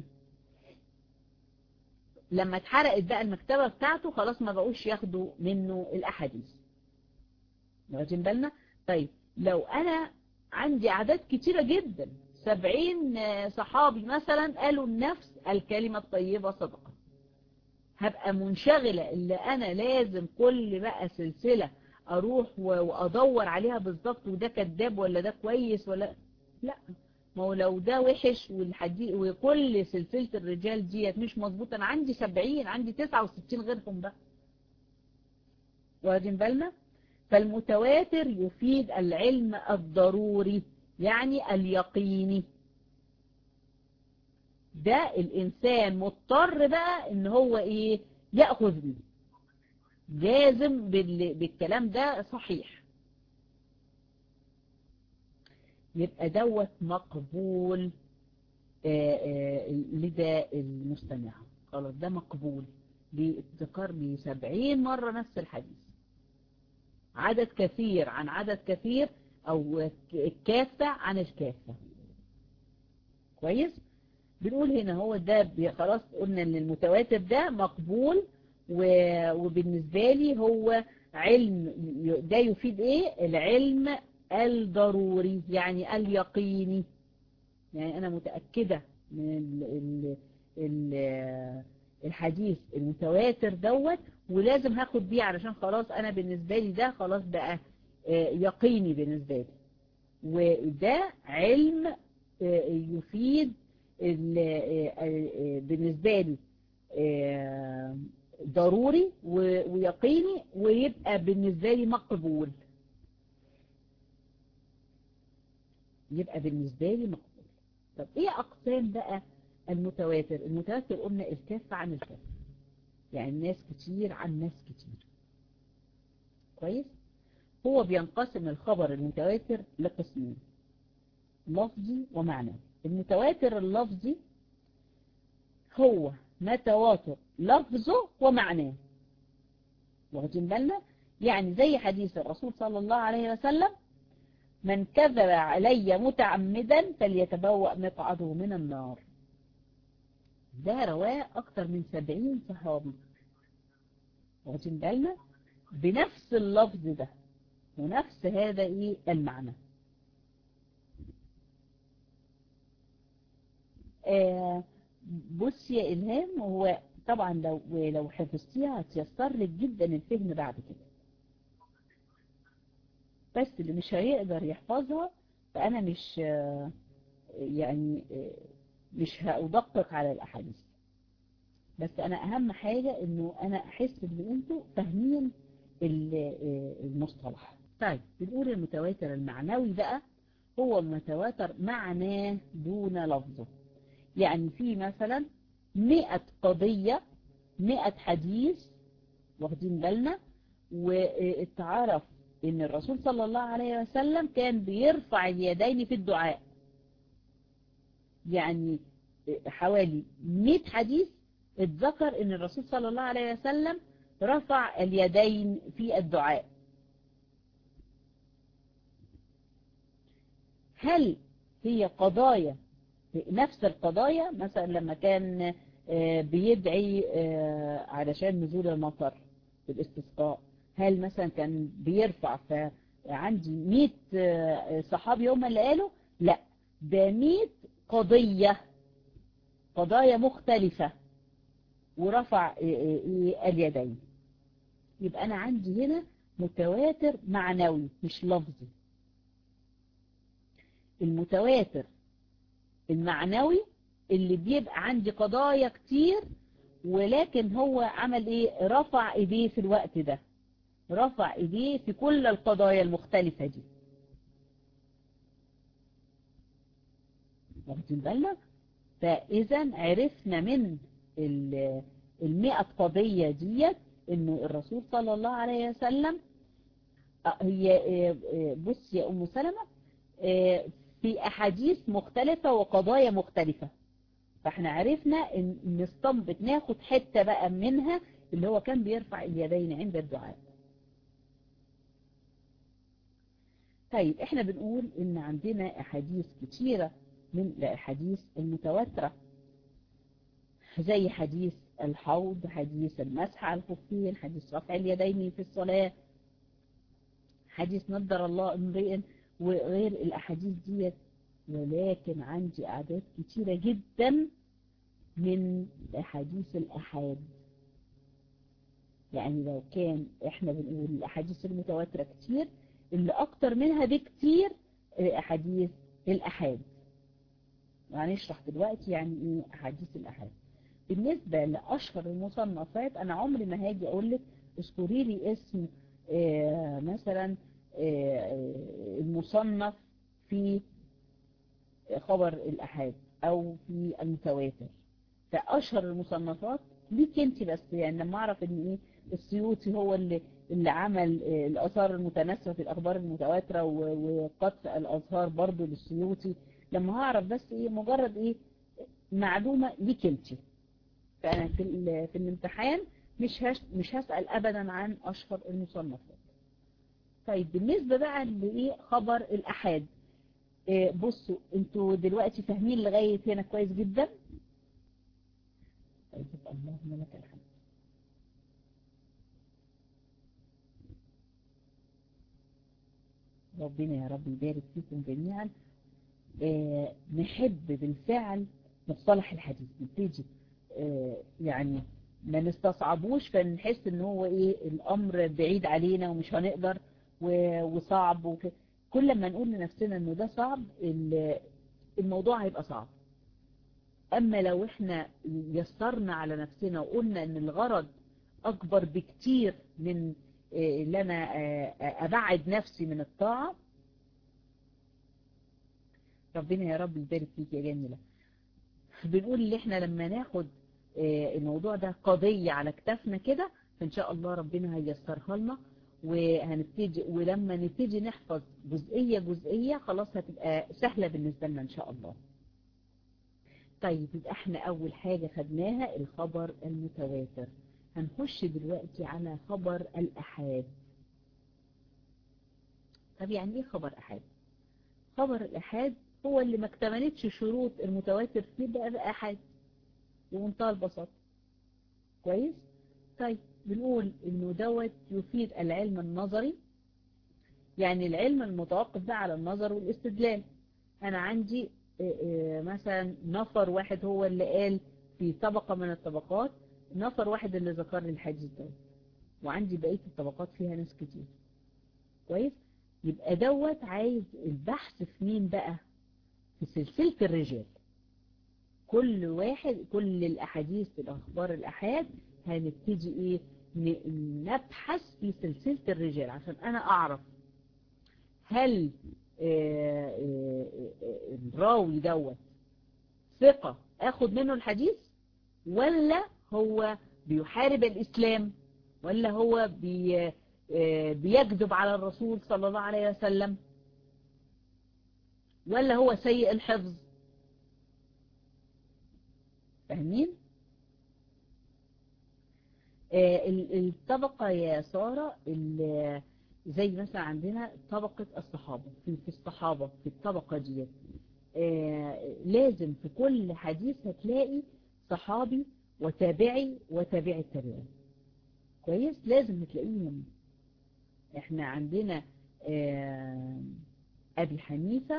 Speaker 1: لما اتحرقت بقى المكتبة بتاعته خلاص ما بقوش ياخدوا منه الاحاديث واخدين بالنا طيب لو انا عندي اعداد كتيرة جدا سبعين صحابي مثلا قالوا نفس الكلمة الطيبة صدقة هبقى منشغلة اللي انا لازم كل بقى سلسلة اروح وادور عليها بالظبط وده كذاب ولا ده كويس ولا لا ما هو لو ده وحش والحديث وكل سلسلة الرجال ديت مش مظبوطة انا عندي سبعين عندي تسعة وستين غيرهم بقى واخدين بالنا فالمتواتر يفيد العلم الضروري يعني اليقيني ده الانسان مضطر بقى ان هو ايه يأخذ بيه جازم بالكلام ده صحيح يبقى دوت مقبول لدى المستمع خلاص ده مقبول بذكر لي سبعين مرة نفس الحديث عدد كثير عن عدد كثير او الكافة عن الكافة كويس بنقول هنا هو ده خلاص قلنا ان المتواتر ده مقبول وبالنسبة لي هو علم ده يفيد ايه العلم الضروري يعني اليقيني يعني انا متأكدة من ال ال الحديث المتواتر دوت ولازم هاخد بيه علشان خلاص انا بالنسبة لي ده خلاص بقى يقيني بالنسبة لي وده علم يفيد بالنسبة لي ضروري ويقيني ويبقى بالنسبة لي مقبول يبقى بالنسبة لي مقبول طب ايه اقسام بقى المتواتر المتواتر قلنا الكافة عن الكافة يعني ناس كتير عن ناس كتير كويس هو بينقسم الخبر المتواتر لقسمين لفظي ومعنوي المتواتر اللفظي هو ما تواتر لفظه ومعناه واخدين بالنا يعني زي حديث الرسول صلى الله عليه وسلم من كذب علي متعمدا فليتبوأ مقعده من النار ده رواه أكثر من سبعين صحابي واخدين بالنا بنفس اللفظ ده ونفس هذا ايه المعنى آه بص يا إلهام هو طبعا لو لو حفظتيها هتيسر لك جدا الفهم بعد كده بس اللي مش هيقدر يحفظها فأنا مش يعني مش هأدقق على الأحاديث بس أنا أهم حاجة إنه أنا أحس إن أنتوا فاهمين المصطلح طيب بنقول المتواتر المعنوي بقى هو المتواتر معناه دون لفظه يعني في مثلا مئة قضية مئة حديث واخدين بالنا واتعرف ان الرسول صلى الله عليه وسلم كان بيرفع اليدين في الدعاء يعني حوالي 100 حديث اتذكر ان الرسول صلى الله عليه وسلم رفع اليدين في الدعاء هل هي قضايا نفس القضايا مثلا لما كان بيدعي علشان نزول المطر في الاستسقاء هل مثلا كان بيرفع فعندي 100 صحابي هم اللي قالوا لا ده 100 قضية قضايا مختلفة ورفع اليدين يبقى أنا عندي هنا متواتر معنوي مش لفظي المتواتر المعنوي اللي بيبقى عندي قضايا كتير ولكن هو عمل ايه رفع ايديه في الوقت ده رفع ايديه في كل القضايا المختلفة دي واخدين بالك فاذا عرفنا من المئة قضية ديت انه الرسول صلى الله عليه وسلم هي بص يا ام سلمة في احاديث مختلفة وقضايا مختلفة فاحنا عرفنا ان نستنبط ناخد حتة بقى منها اللي هو كان بيرفع اليدين عند الدعاء طيب احنا بنقول ان عندنا احاديث كتيرة من الاحاديث المتواترة زي حديث الحوض حديث المسح على الخفين حديث رفع اليدين في الصلاة حديث نضر الله امرئ وغير الاحاديث ديت ولكن عندي اعداد كتيرة جدا من احاديث الاحاد يعني لو كان احنا بنقول الاحاديث المتواترة كتير اللي اكتر منها بكتير احاديث الاحاد وهنشرح دلوقتي يعني ايه احاديث الاحاد بالنسبة لاشهر المصنفات انا عمري ما هاجي اقول لك اذكري لي اسم اه مثلا اه المصنف في خبر الأحاد أو في المتواتر فأشهر المصنفات ليك انت بس يعني لما أعرف ان ايه السيوطي هو اللي, اللي عمل الأثار المتناسبة في الأخبار المتواترة وقطف الأظهار برضو للسيوطي لما هعرف بس ايه مجرد ايه معلومة ليك انت فأنا في, في الامتحان مش هش مش هسأل أبدا عن أشهر المصنفات طيب بالنسبة بقى لإيه خبر الأحاد إيه بصوا انتوا دلوقتي فاهمين لغاية هنا كويس جدا طيب اللهم لك الحمد ربنا يا رب يبارك فيكم جميعا إيه نحب بالفعل مصطلح الحديث نبتدي إيه يعني ما نستصعبوش فنحس ان هو ايه الامر بعيد علينا ومش هنقدر وصعب وكده كل ما نقول لنفسنا انه ده صعب الموضوع هيبقى صعب اما لو احنا يسرنا على نفسنا وقلنا ان الغرض اكبر بكتير من اللي انا ابعد نفسي من الطاعة ربنا يا رب يبارك فيك يا جميلة بنقول ان احنا لما ناخد الموضوع ده قضية على كتافنا كده فان شاء الله ربنا هيسرها لنا وهنبتدي ولما نبتدي نحفظ جزئية جزئية خلاص هتبقى سهلة بالنسبة لنا ان شاء الله طيب يبقى احنا اول حاجة خدناها الخبر المتواتر هنخش دلوقتي على خبر الأحاد طب يعني ايه خبر أحاد خبر الأحاد هو اللي ما اكتملتش شروط المتواتر فيه بقى أحاد بمنتهى البساطة كويس طيب بنقول انه دوت يفيد العلم النظري يعني العلم المتوقف ده على النظر والاستدلال انا عندي مثلا نفر واحد هو اللي قال في طبقة من الطبقات نفر واحد اللي ذكر لي الحديث ده وعندي بقية الطبقات فيها ناس كتير كويس يبقى دوت عايز البحث في مين بقى في سلسلة الرجال كل واحد كل الأحاديث الأخبار الأحاد هنبتدي إيه نبحث في سلسلة الرجال عشان أنا أعرف هل الراوي دوت ثقة أخد منه الحديث ولا هو بيحارب الإسلام ولا هو بي بيكذب على الرسول صلى الله عليه وسلم ولا هو سيء الحفظ فاهمين الطبقة يا سارة زي مثلا عندنا طبقة الصحابة في الصحابة في الطبقة دي لازم في كل حديث هتلاقي صحابي وتابعي وتابعي التابعي كويس لازم هتلاقيهم احنا عندنا ابي حنيفة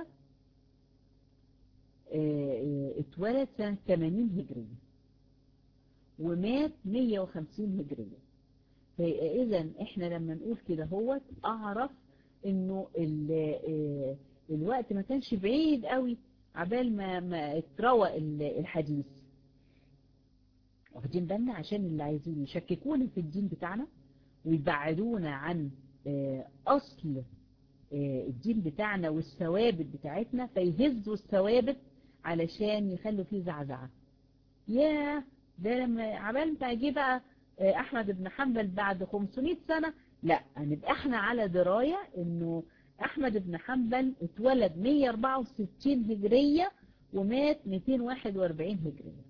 Speaker 1: اتولد سنة 80 هجرية ومات 150 هجرية فإذا احنا لما نقول كده هو اعرف انه الوقت ما كانش بعيد قوي عبال ما, ما اتروى الحديث واخدين بالنا عشان اللي عايزين يشككونا في الدين بتاعنا ويبعدونا عن اصل الدين بتاعنا والثوابت بتاعتنا فيهزوا الثوابت علشان يخلوا فيه زعزعة ياه ده لما عبال ما جه بقى احمد بن حنبل بعد 500 سنة لا هنبقى احنا على دراية انه احمد بن حنبل اتولد 164 هجرية ومات 241 هجرية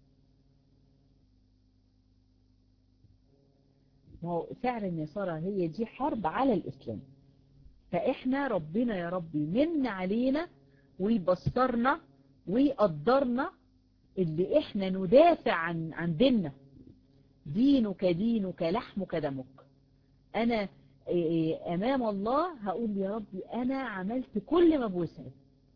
Speaker 1: ما هو فعلا يا سارة هي دي حرب على الاسلام فاحنا ربنا يا ربي من علينا ويبصرنا ويقدرنا اللي احنا ندافع عن عن ديننا دينك دينك لحمك دمك انا امام الله هقول يا ربي انا عملت كل ما بوسعي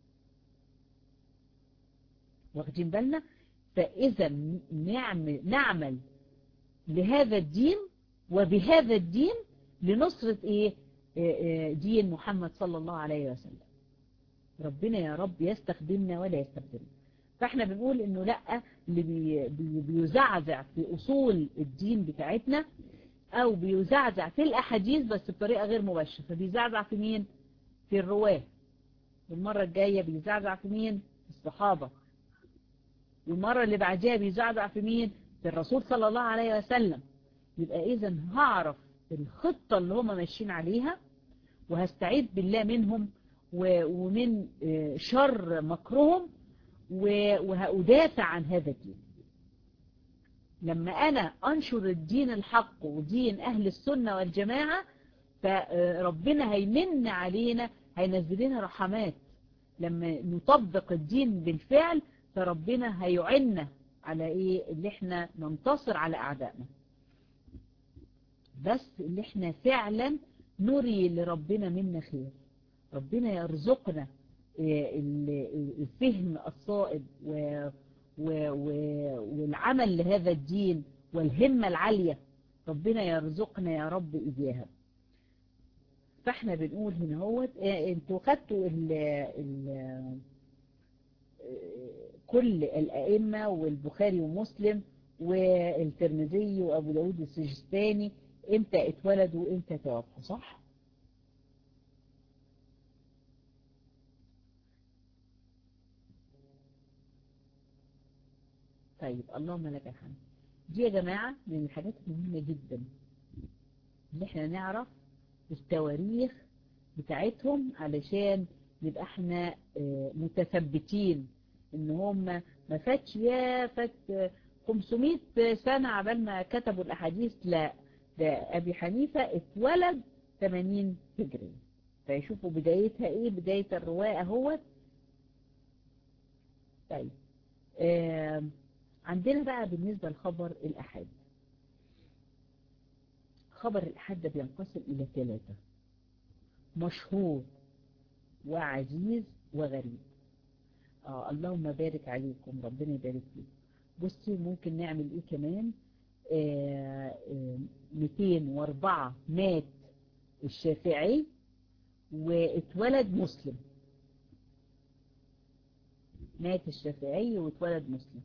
Speaker 1: واخدين بالنا فاذا نعمل نعمل لهذا الدين وبهذا الدين لنصرة ايه دين محمد صلى الله عليه وسلم ربنا يا رب يستخدمنا ولا يستخدمنا فاحنا بنقول انه لا اللي بي بي بيزعزع في اصول الدين بتاعتنا او بيزعزع في الاحاديث بس بطريقة غير مباشرة فبيزعزع في مين في الرواه والمرة الجاية بيزعزع في مين الصحابة والمرة اللي بعدها بيزعزع في مين في الرسول صلى الله عليه وسلم يبقى اذا هعرف الخطة اللي هم ماشيين عليها وهستعيد بالله منهم ومن شر مكرهم وهأدافع عن هذا الدين لما أنا أنشر الدين الحق ودين أهل السنة والجماعة فربنا هيمن علينا هينزل لنا رحمات لما نطبق الدين بالفعل فربنا هيعنا على ايه اللي احنا ننتصر على اعدائنا بس اللي احنا فعلا نري لربنا منا خير ربنا يرزقنا الفهم الصائب والعمل لهذا الدين والهمة العالية ربنا يرزقنا يا رب إياها فاحنا بنقول هنا هو انتوا خدتوا ال ال كل الأئمة والبخاري ومسلم والترمذي وأبو داود السجستاني امتى اتولدوا وامتى توفوا صح؟ طيب اللهم لك الحمد دي يا جماعة من الحاجات المهمة جدا ان احنا نعرف التواريخ بتاعتهم علشان نبقى احنا متثبتين ان هم ما فاتش يا فات 500 سنة عبال ما كتبوا الاحاديث لا ده ابي حنيفة اتولد 80 هجري فيشوفوا بدايتها ايه بداية الرواية اهوت طيب آه عندنا بقى بالنسبة لخبر الأحد خبر الأحد ده بينقسم إلى ثلاثة مشهور وعزيز وغريب آه اللهم بارك عليكم ربنا يبارك فيكم بصي ممكن نعمل ايه كمان آه آه 204 مات الشافعي واتولد مسلم مات الشافعي واتولد مسلم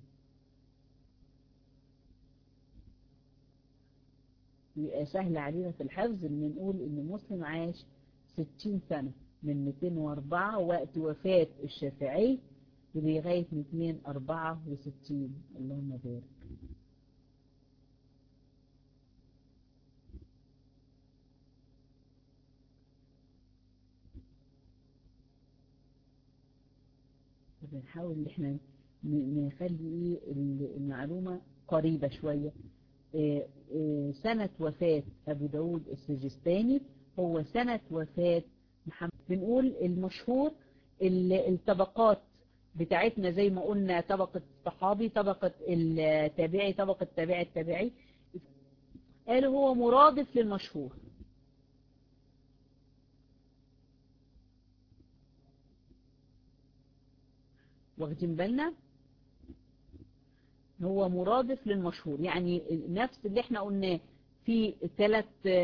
Speaker 1: يبقى سهل علينا في الحفظ ان نقول ان مسلم عاش 60 سنة من 204 وقت وفاة الشافعي لغاية 264 اللهم بارك بنحاول ان احنا نخلي المعلومة قريبة شوية سنة وفاة أبو داود السجستاني هو سنة وفاة محمد بنقول المشهور الطبقات بتاعتنا زي ما قلنا طبقة الصحابي طبقة التابعي طبقة تابع التابعي قالوا هو مرادف للمشهور واخدين بالنا هو مرادف للمشهور يعني نفس اللي احنا قلناه في ثلاث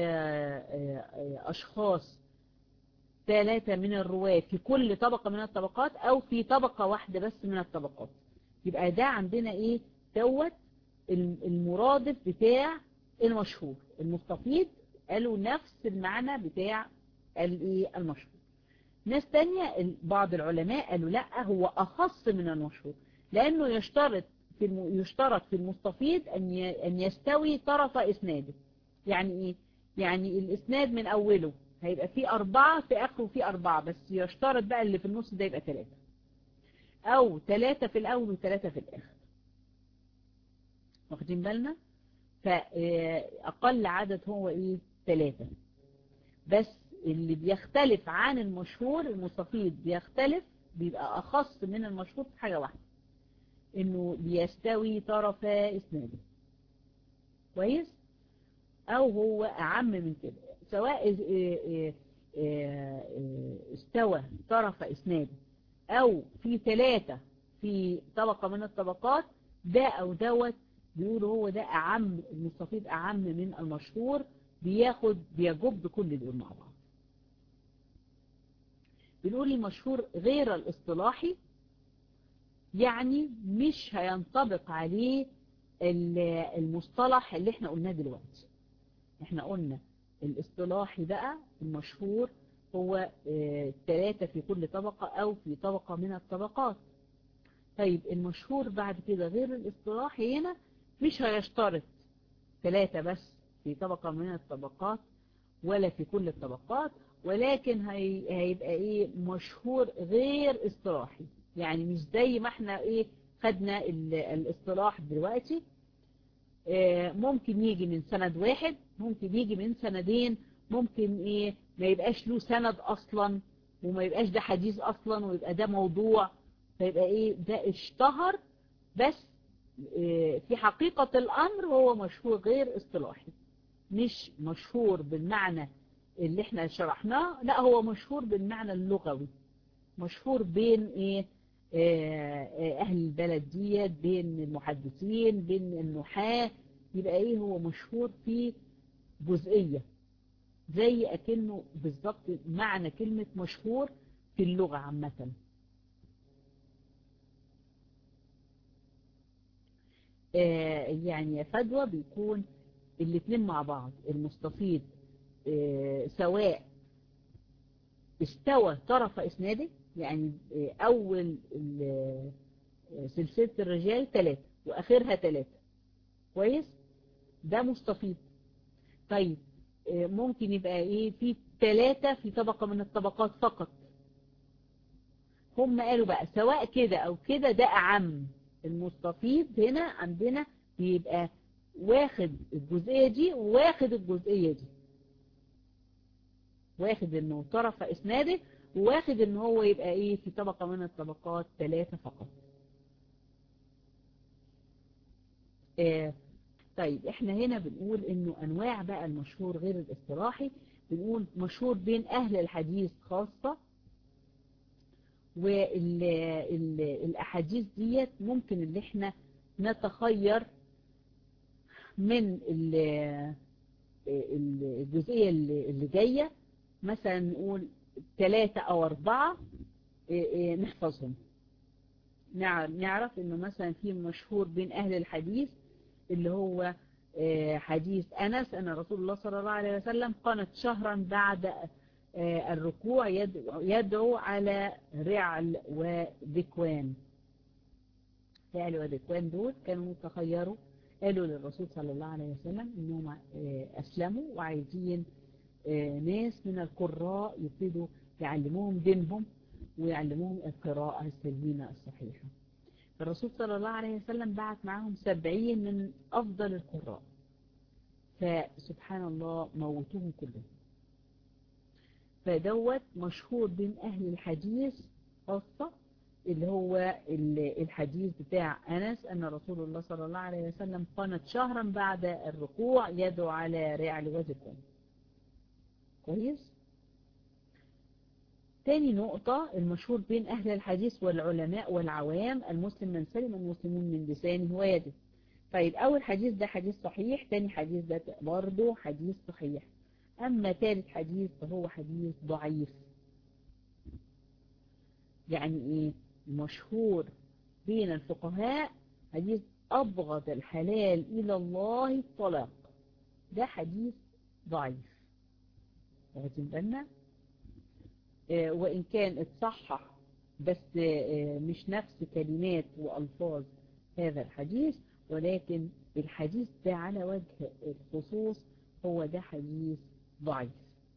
Speaker 1: اشخاص ثلاثة من الرواة في كل طبقة من الطبقات او في طبقة واحدة بس من الطبقات يبقى ده عندنا ايه دوت المرادف بتاع المشهور المستفيض قالوا نفس المعنى بتاع الايه المشهور ناس تانية بعض العلماء قالوا لا هو اخص من المشهور لانه يشترط في الم... يشترط في المستفيض أن ي... أن يستوي طرف إسناده يعني إيه؟ يعني الإسناد من أوله هيبقى فيه أربعة في آخره فيه أربعة بس يشترط بقى اللي في النص ده يبقى ثلاثة أو ثلاثة في الأول وثلاثة في الآخر واخدين بالنا فأقل عدد هو إيه ثلاثة بس اللي بيختلف عن المشهور المستفيض بيختلف بيبقى أخص من المشهور في حاجة واحدة انه بيستوي طرف اسناده كويس او هو اعم من كده سواء استوى طرف اسناده او في ثلاثة في طبقة من الطبقات ده او دوت بيقولوا هو ده اعم المستفيد اعم من المشهور بياخد بيجب كل دول مع بعض بنقول المشهور غير الاصطلاحي يعني مش هينطبق عليه المصطلح اللي احنا قلناه دلوقتي احنا قلنا الاصطلاحي بقى المشهور هو ثلاثة في كل طبقة او في طبقة من الطبقات طيب المشهور بعد كده غير الاصطلاحي هنا مش هيشترط ثلاثة بس في طبقة من الطبقات ولا في كل الطبقات ولكن هي... هيبقى ايه مشهور غير اصطلاحي يعني مش زي ما احنا ايه خدنا الاصطلاح دلوقتي اه ممكن يجي من سند واحد ممكن يجي من سندين ممكن ايه ما يبقاش له سند اصلا وما يبقاش ده حديث اصلا ويبقى ده موضوع فيبقى ايه ده اشتهر بس إيه في حقيقة الامر هو مشهور غير اصطلاحي مش مشهور بالمعنى اللي احنا شرحناه لا هو مشهور بالمعنى اللغوي مشهور بين ايه اهل البلد ديت بين المحدثين بين النحاة يبقى ايه هو مشهور في جزئية زي اكنه بالظبط معنى كلمة مشهور في اللغة عامة يعني يا فدوى بيكون الاثنين مع بعض المستفيض سواء استوى طرف اسناده يعني اول سلسلة الرجال ثلاثة واخرها ثلاثة كويس ده مستفيض طيب ممكن يبقى ايه في ثلاثة في طبقة من الطبقات فقط هم قالوا بقى سواء كده او كده ده اعم المستفيض هنا عندنا بيبقى واخد الجزئية دي واخد الجزئية دي واخد انه طرف اسناده واخد ان هو يبقى ايه في طبقة من الطبقات ثلاثة فقط آه طيب احنا هنا بنقول انه انواع بقى المشهور غير الاصطلاحي بنقول مشهور بين اهل الحديث خاصة والاحاديث ديت ممكن اللي احنا نتخير من الجزئية اللي جاية مثلا نقول ثلاثة او اربعة نحفظهم نعرف انه مثلا في مشهور بين اهل الحديث اللي هو حديث انس ان رسول الله صلى الله عليه وسلم قنت شهرا بعد الركوع يدعو على رعل وذكوان رعل وذكوان دول كانوا تخيروا قالوا للرسول صلى الله عليه وسلم انهم اسلموا وعايزين ناس من القراء يبتدوا يعلموهم دينهم ويعلموهم القراءة السليمة الصحيحة الرسول صلى الله عليه وسلم بعت معهم سبعين من أفضل القراء فسبحان الله موتوهم كلهم فدوت مشهور بين أهل الحديث خاصة اللي هو الحديث بتاع أنس أن رسول الله صلى الله عليه وسلم قنت شهرا بعد الركوع يدعو على رعل وذكر كويس تاني نقطة المشهور بين أهل الحديث والعلماء والعوام المسلم من سلم المسلمون من لسانه ويده طيب أول حديث ده حديث صحيح تاني حديث ده برضه حديث صحيح أما ثالث حديث فهو حديث ضعيف يعني إيه مشهور بين الفقهاء حديث أبغض الحلال إلى الله الطلاق ده حديث ضعيف واخدين بالنا آه وإن كان اتصحح بس آه مش نفس كلمات وألفاظ هذا الحديث ولكن الحديث ده على وجه الخصوص هو ده حديث ضعيف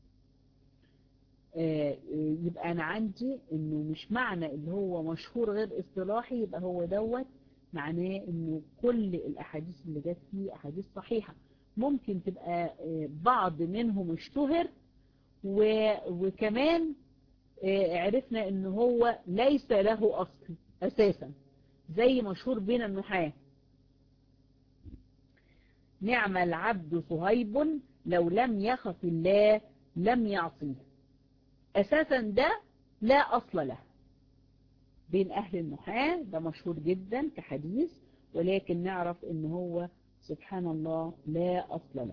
Speaker 1: آه يبقى أنا عندي إنه مش معنى اللي هو مشهور غير اصطلاحي يبقى هو دوت معناه إنه كل الأحاديث اللي جت فيه أحاديث صحيحة ممكن تبقى بعض منهم اشتهر وكمان عرفنا ان هو ليس له اصل اساسا زي مشهور بين النحاة نعم العبد صهيب لو لم يخف الله لم يعصيه اساسا ده لا اصل له بين اهل النحاة ده مشهور جدا كحديث ولكن نعرف ان هو سبحان الله لا اصل له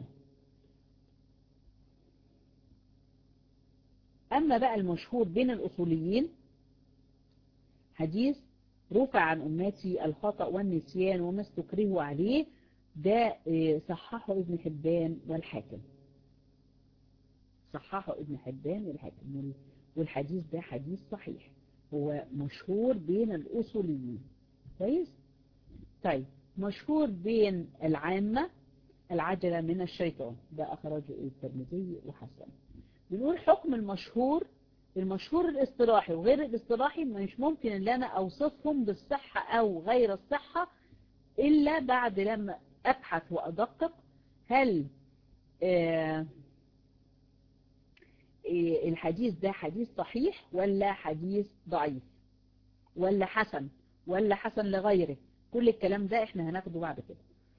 Speaker 1: أما بقى المشهور بين الأصوليين حديث رفع عن أمتي الخطأ والنسيان وما استكرهوا عليه ده صححه ابن حبان والحاكم صححه ابن حبان والحاكم والحديث ده حديث صحيح هو مشهور بين الأصوليين كويس طيب مشهور بين العامة العجلة من الشيطان ده أخرجه الترمذي وحسن بنقول حكم المشهور المشهور الاصطلاحي وغير الاصطلاحي مش ممكن ان انا اوصفهم بالصحة او غير الصحة الا بعد لما ابحث وادقق هل آه الحديث ده حديث صحيح ولا حديث ضعيف ولا حسن ولا حسن لغيره كل الكلام ده احنا هناخده بعد كده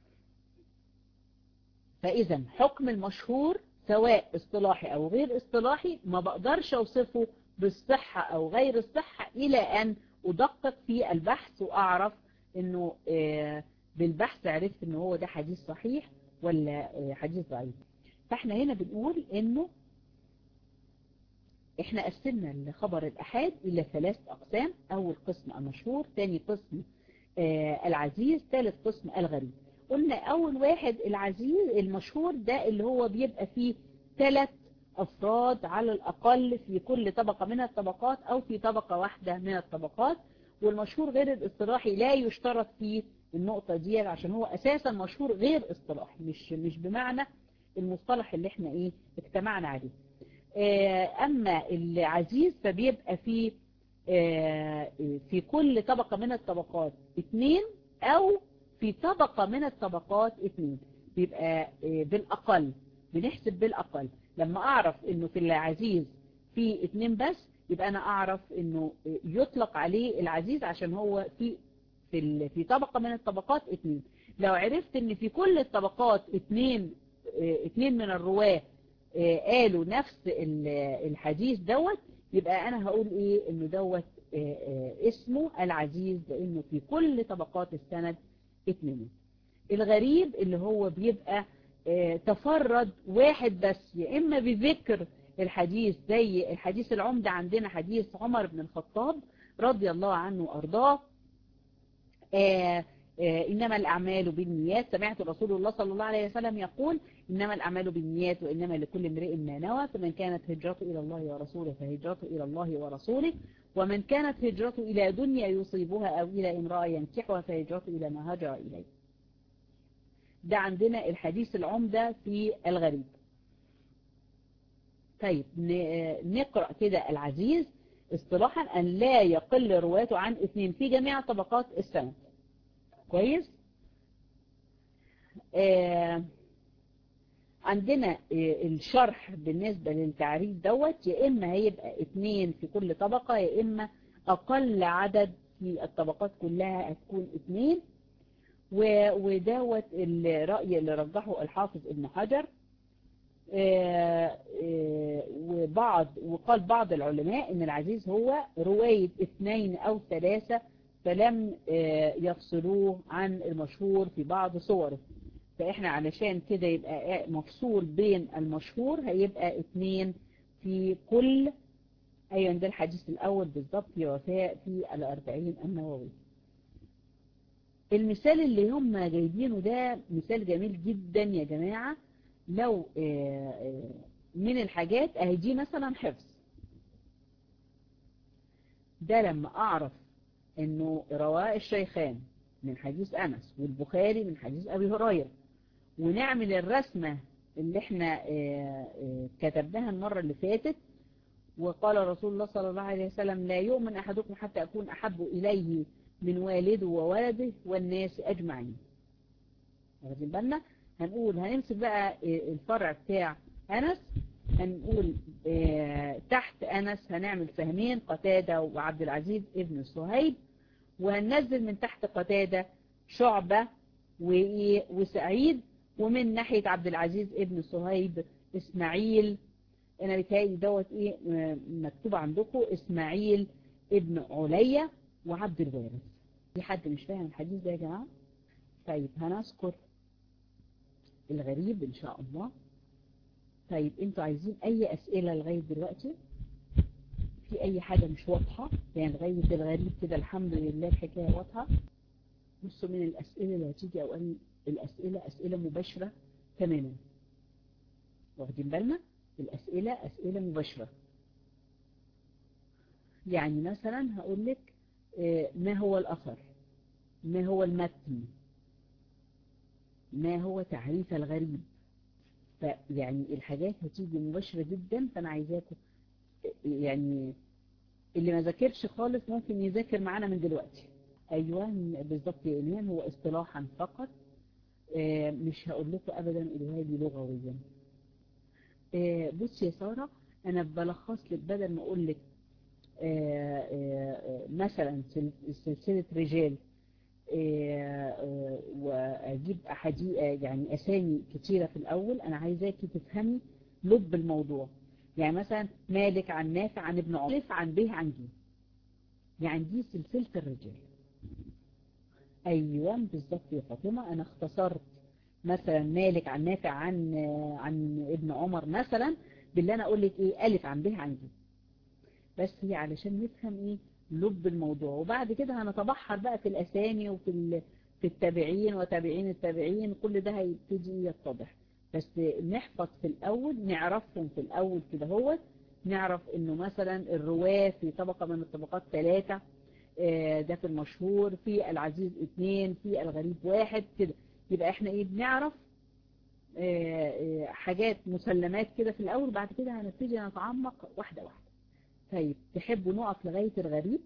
Speaker 1: فاذا حكم المشهور سواء اصطلاحي او غير اصطلاحي ما بقدرش اوصفه بالصحة او غير الصحة الى ان ادقق في البحث واعرف انه بالبحث عرفت ان هو ده حديث صحيح ولا حديث ضعيف فاحنا هنا بنقول انه احنا قسمنا الخبر الأحاد إلى ثلاث أقسام أول قسم المشهور ثاني قسم آه العزيز ثالث قسم الغريب قلنا أول واحد العزيز المشهور ده اللي هو بيبقى فيه ثلاث أفراد على الأقل في كل طبقة من الطبقات أو في طبقة واحدة من الطبقات والمشهور غير الاصطلاحي لا يشترط فيه النقطة دي عشان هو أساسا مشهور غير اصطلاحي مش مش بمعنى المصطلح اللي احنا ايه اجتمعنا عليه أما العزيز فبيبقى في في كل طبقة من الطبقات اثنين أو في طبقة من الطبقات اثنين بيبقى بالأقل بنحسب بالأقل لما أعرف إنه في العزيز في اثنين بس يبقى أنا أعرف إنه يطلق عليه العزيز عشان هو في في في طبقة من الطبقات اثنين لو عرفت إن في كل الطبقات اثنين اثنين من الرواه قالوا نفس الحديث دوت يبقى انا هقول ايه انه دوت اسمه العزيز لانه في كل طبقات السند اتنين الغريب اللي هو بيبقى تفرد واحد بس يا اما بذكر الحديث زي الحديث العمدة عندنا حديث عمر بن الخطاب رضي الله عنه وارضاه إنما الأعمال بالنيات سمعت رسول الله صلى الله عليه وسلم يقول إنما الأعمال بالنيات وإنما لكل امرئ ما نوى فمن كانت هجرته إلى الله ورسوله فهجرته إلى الله ورسوله ومن كانت هجرته إلى دنيا يصيبها أو إلى امرأة ينكحها فهجرته إلى ما هجر إليه ده عندنا الحديث العمدة في الغريب طيب نقرأ كده العزيز اصطلاحا أن لا يقل رواته عن اثنين في جميع طبقات السند كويس آه عندنا آه الشرح بالنسبة للتعريف دوت يا إما هيبقى اتنين في كل طبقة يا إما أقل عدد في الطبقات كلها هتكون اتنين ودوت الرأي اللي رجحه الحافظ ابن حجر آه وبعض وقال بعض العلماء ان العزيز هو رواية اثنين او ثلاثة فلم يفصلوه عن المشهور في بعض صوره فإحنا علشان كده يبقى مفصول بين المشهور هيبقى اتنين في كل أيوة ده الحديث الأول بالضبط في وفاء في الأربعين النووي المثال اللي هم جايبينه ده مثال جميل جدا يا جماعة لو من الحاجات اهي دي مثلا حفظ ده لما أعرف انه رواه الشيخان من حديث انس والبخاري من حديث ابي هريره ونعمل الرسمه اللي احنا كتبناها المره اللي فاتت وقال رسول الله صلى الله عليه وسلم لا يؤمن احدكم حتى اكون احب اليه من والده وولده والناس اجمعين واخدين بالنا هنقول هنمسك بقى الفرع بتاع انس هنقول اه تحت أنس هنعمل سهمين قتادة وعبد العزيز ابن صهيب وهننزل من تحت قتادة شعبة وسعيد ومن ناحية عبد العزيز ابن صهيب اسماعيل انا بتهيألي دوت ايه مكتوب عندكم اسماعيل ابن عليا وعبد الوارث في حد مش فاهم الحديث ده يا جماعة طيب هنذكر الغريب ان شاء الله طيب انتوا عايزين اي اسئلة لغاية دلوقتي في اي حاجة مش واضحة يعني لغاية الغريب كده الحمد لله الحكاية واضحة بصوا من الاسئلة اللي هتيجي او ان الاسئلة اسئلة مباشرة تماما واخدين بالنا الاسئلة اسئلة مباشرة يعني مثلا هقول لك ما هو الاثر ما هو المتن ما هو تعريف الغريب فيعني الحاجات هتيجي مباشرة جدا فأنا عايزاكم يعني اللي ما ذاكرش خالص ممكن يذاكر معانا من دلوقتي أيوة بالظبط يا إيمان هو اصطلاحا فقط مش هقول لكم أبدا الوهابي لغويا بص يا سارة انا بلخص لك بدل ما اقول لك آه، آه، آه، مثلا سل- سلسلة رجال آه، آه، واجيب احادي يعني اسامي كتيرة في الاول انا عايزاكي تفهمي لب الموضوع يعني مثلا مالك عن نافع عن ابن عمر ألف عن به عن جيم يعني دي سلسلة الرجال ايوه بالظبط يا فاطمة انا اختصرت مثلا مالك عن نافع عن آه، عن ابن عمر مثلا باللي انا اقول لك ايه الف عن به عن جيم بس هي علشان نفهم ايه لب الموضوع وبعد كده هنتبحر بقى في الاسامي وفي ال- في التابعين وتابعين التابعين كل ده هيبتدي يتضح بس نحفظ في الاول نعرفهم في الاول كده هو نعرف انه مثلا الرواة في طبقة من الطبقات ثلاثة آه، ده في المشهور في العزيز اثنين في الغريب واحد كده يبقى احنا ايه بنعرف آه، آه، حاجات مسلمات كده في الاول بعد كده هنبتدي نتعمق واحدة واحدة طيب تحبوا نقف لغاية الغريب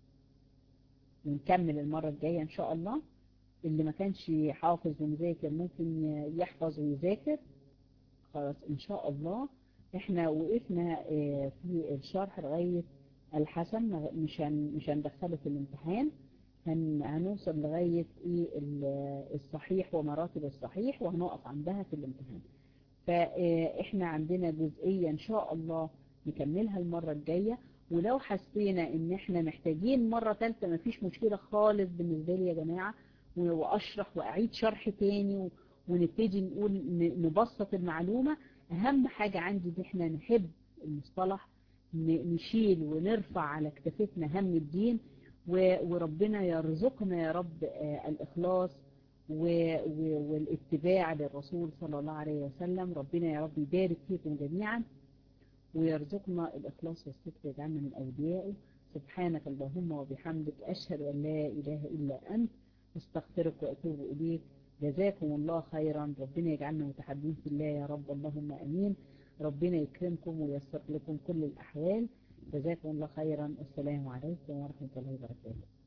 Speaker 1: ونكمل المرة الجاية ان شاء الله اللي ما كانش حافظ ومذاكر ممكن يحفظ ويذاكر خلاص ان شاء الله احنا وقفنا آه، في الشرح لغاية الحسن ما- مش هن- مش هندخله في الامتحان هن هنوصل لغاية ايه ال- الصحيح ومراتب الصحيح وهنقف عندها في الامتحان فاحنا عندنا جزئية ان شاء الله نكملها المرة الجاية ولو حسينا ان احنا محتاجين مرة ثالثة مفيش مشكلة خالص بالنسبة لي يا جماعة و- واشرح واعيد شرح تاني و- ونبتدي نقول ن- نبسط المعلومة اهم حاجة عندي ان احنا نحب المصطلح ن- نشيل ونرفع على كتفتنا هم الدين و- وربنا يرزقنا يا رب آه، الإخلاص و- و- والاتباع للرسول صلى الله عليه وسلم ربنا يا رب يبارك فيكم جميعا ويرزقنا الإخلاص والصدق ويجعلنا من أوليائه سبحانك اللهم وبحمدك أشهد أن لا إله إلا أنت أستغفرك وأتوب إليك جزاكم الله خيرا ربنا يجعلنا متحدين في الله يا رب اللهم أمين ربنا يكرمكم ويسر لكم كل الأحوال جزاكم الله خيرا السلام عليكم ورحمة الله وبركاته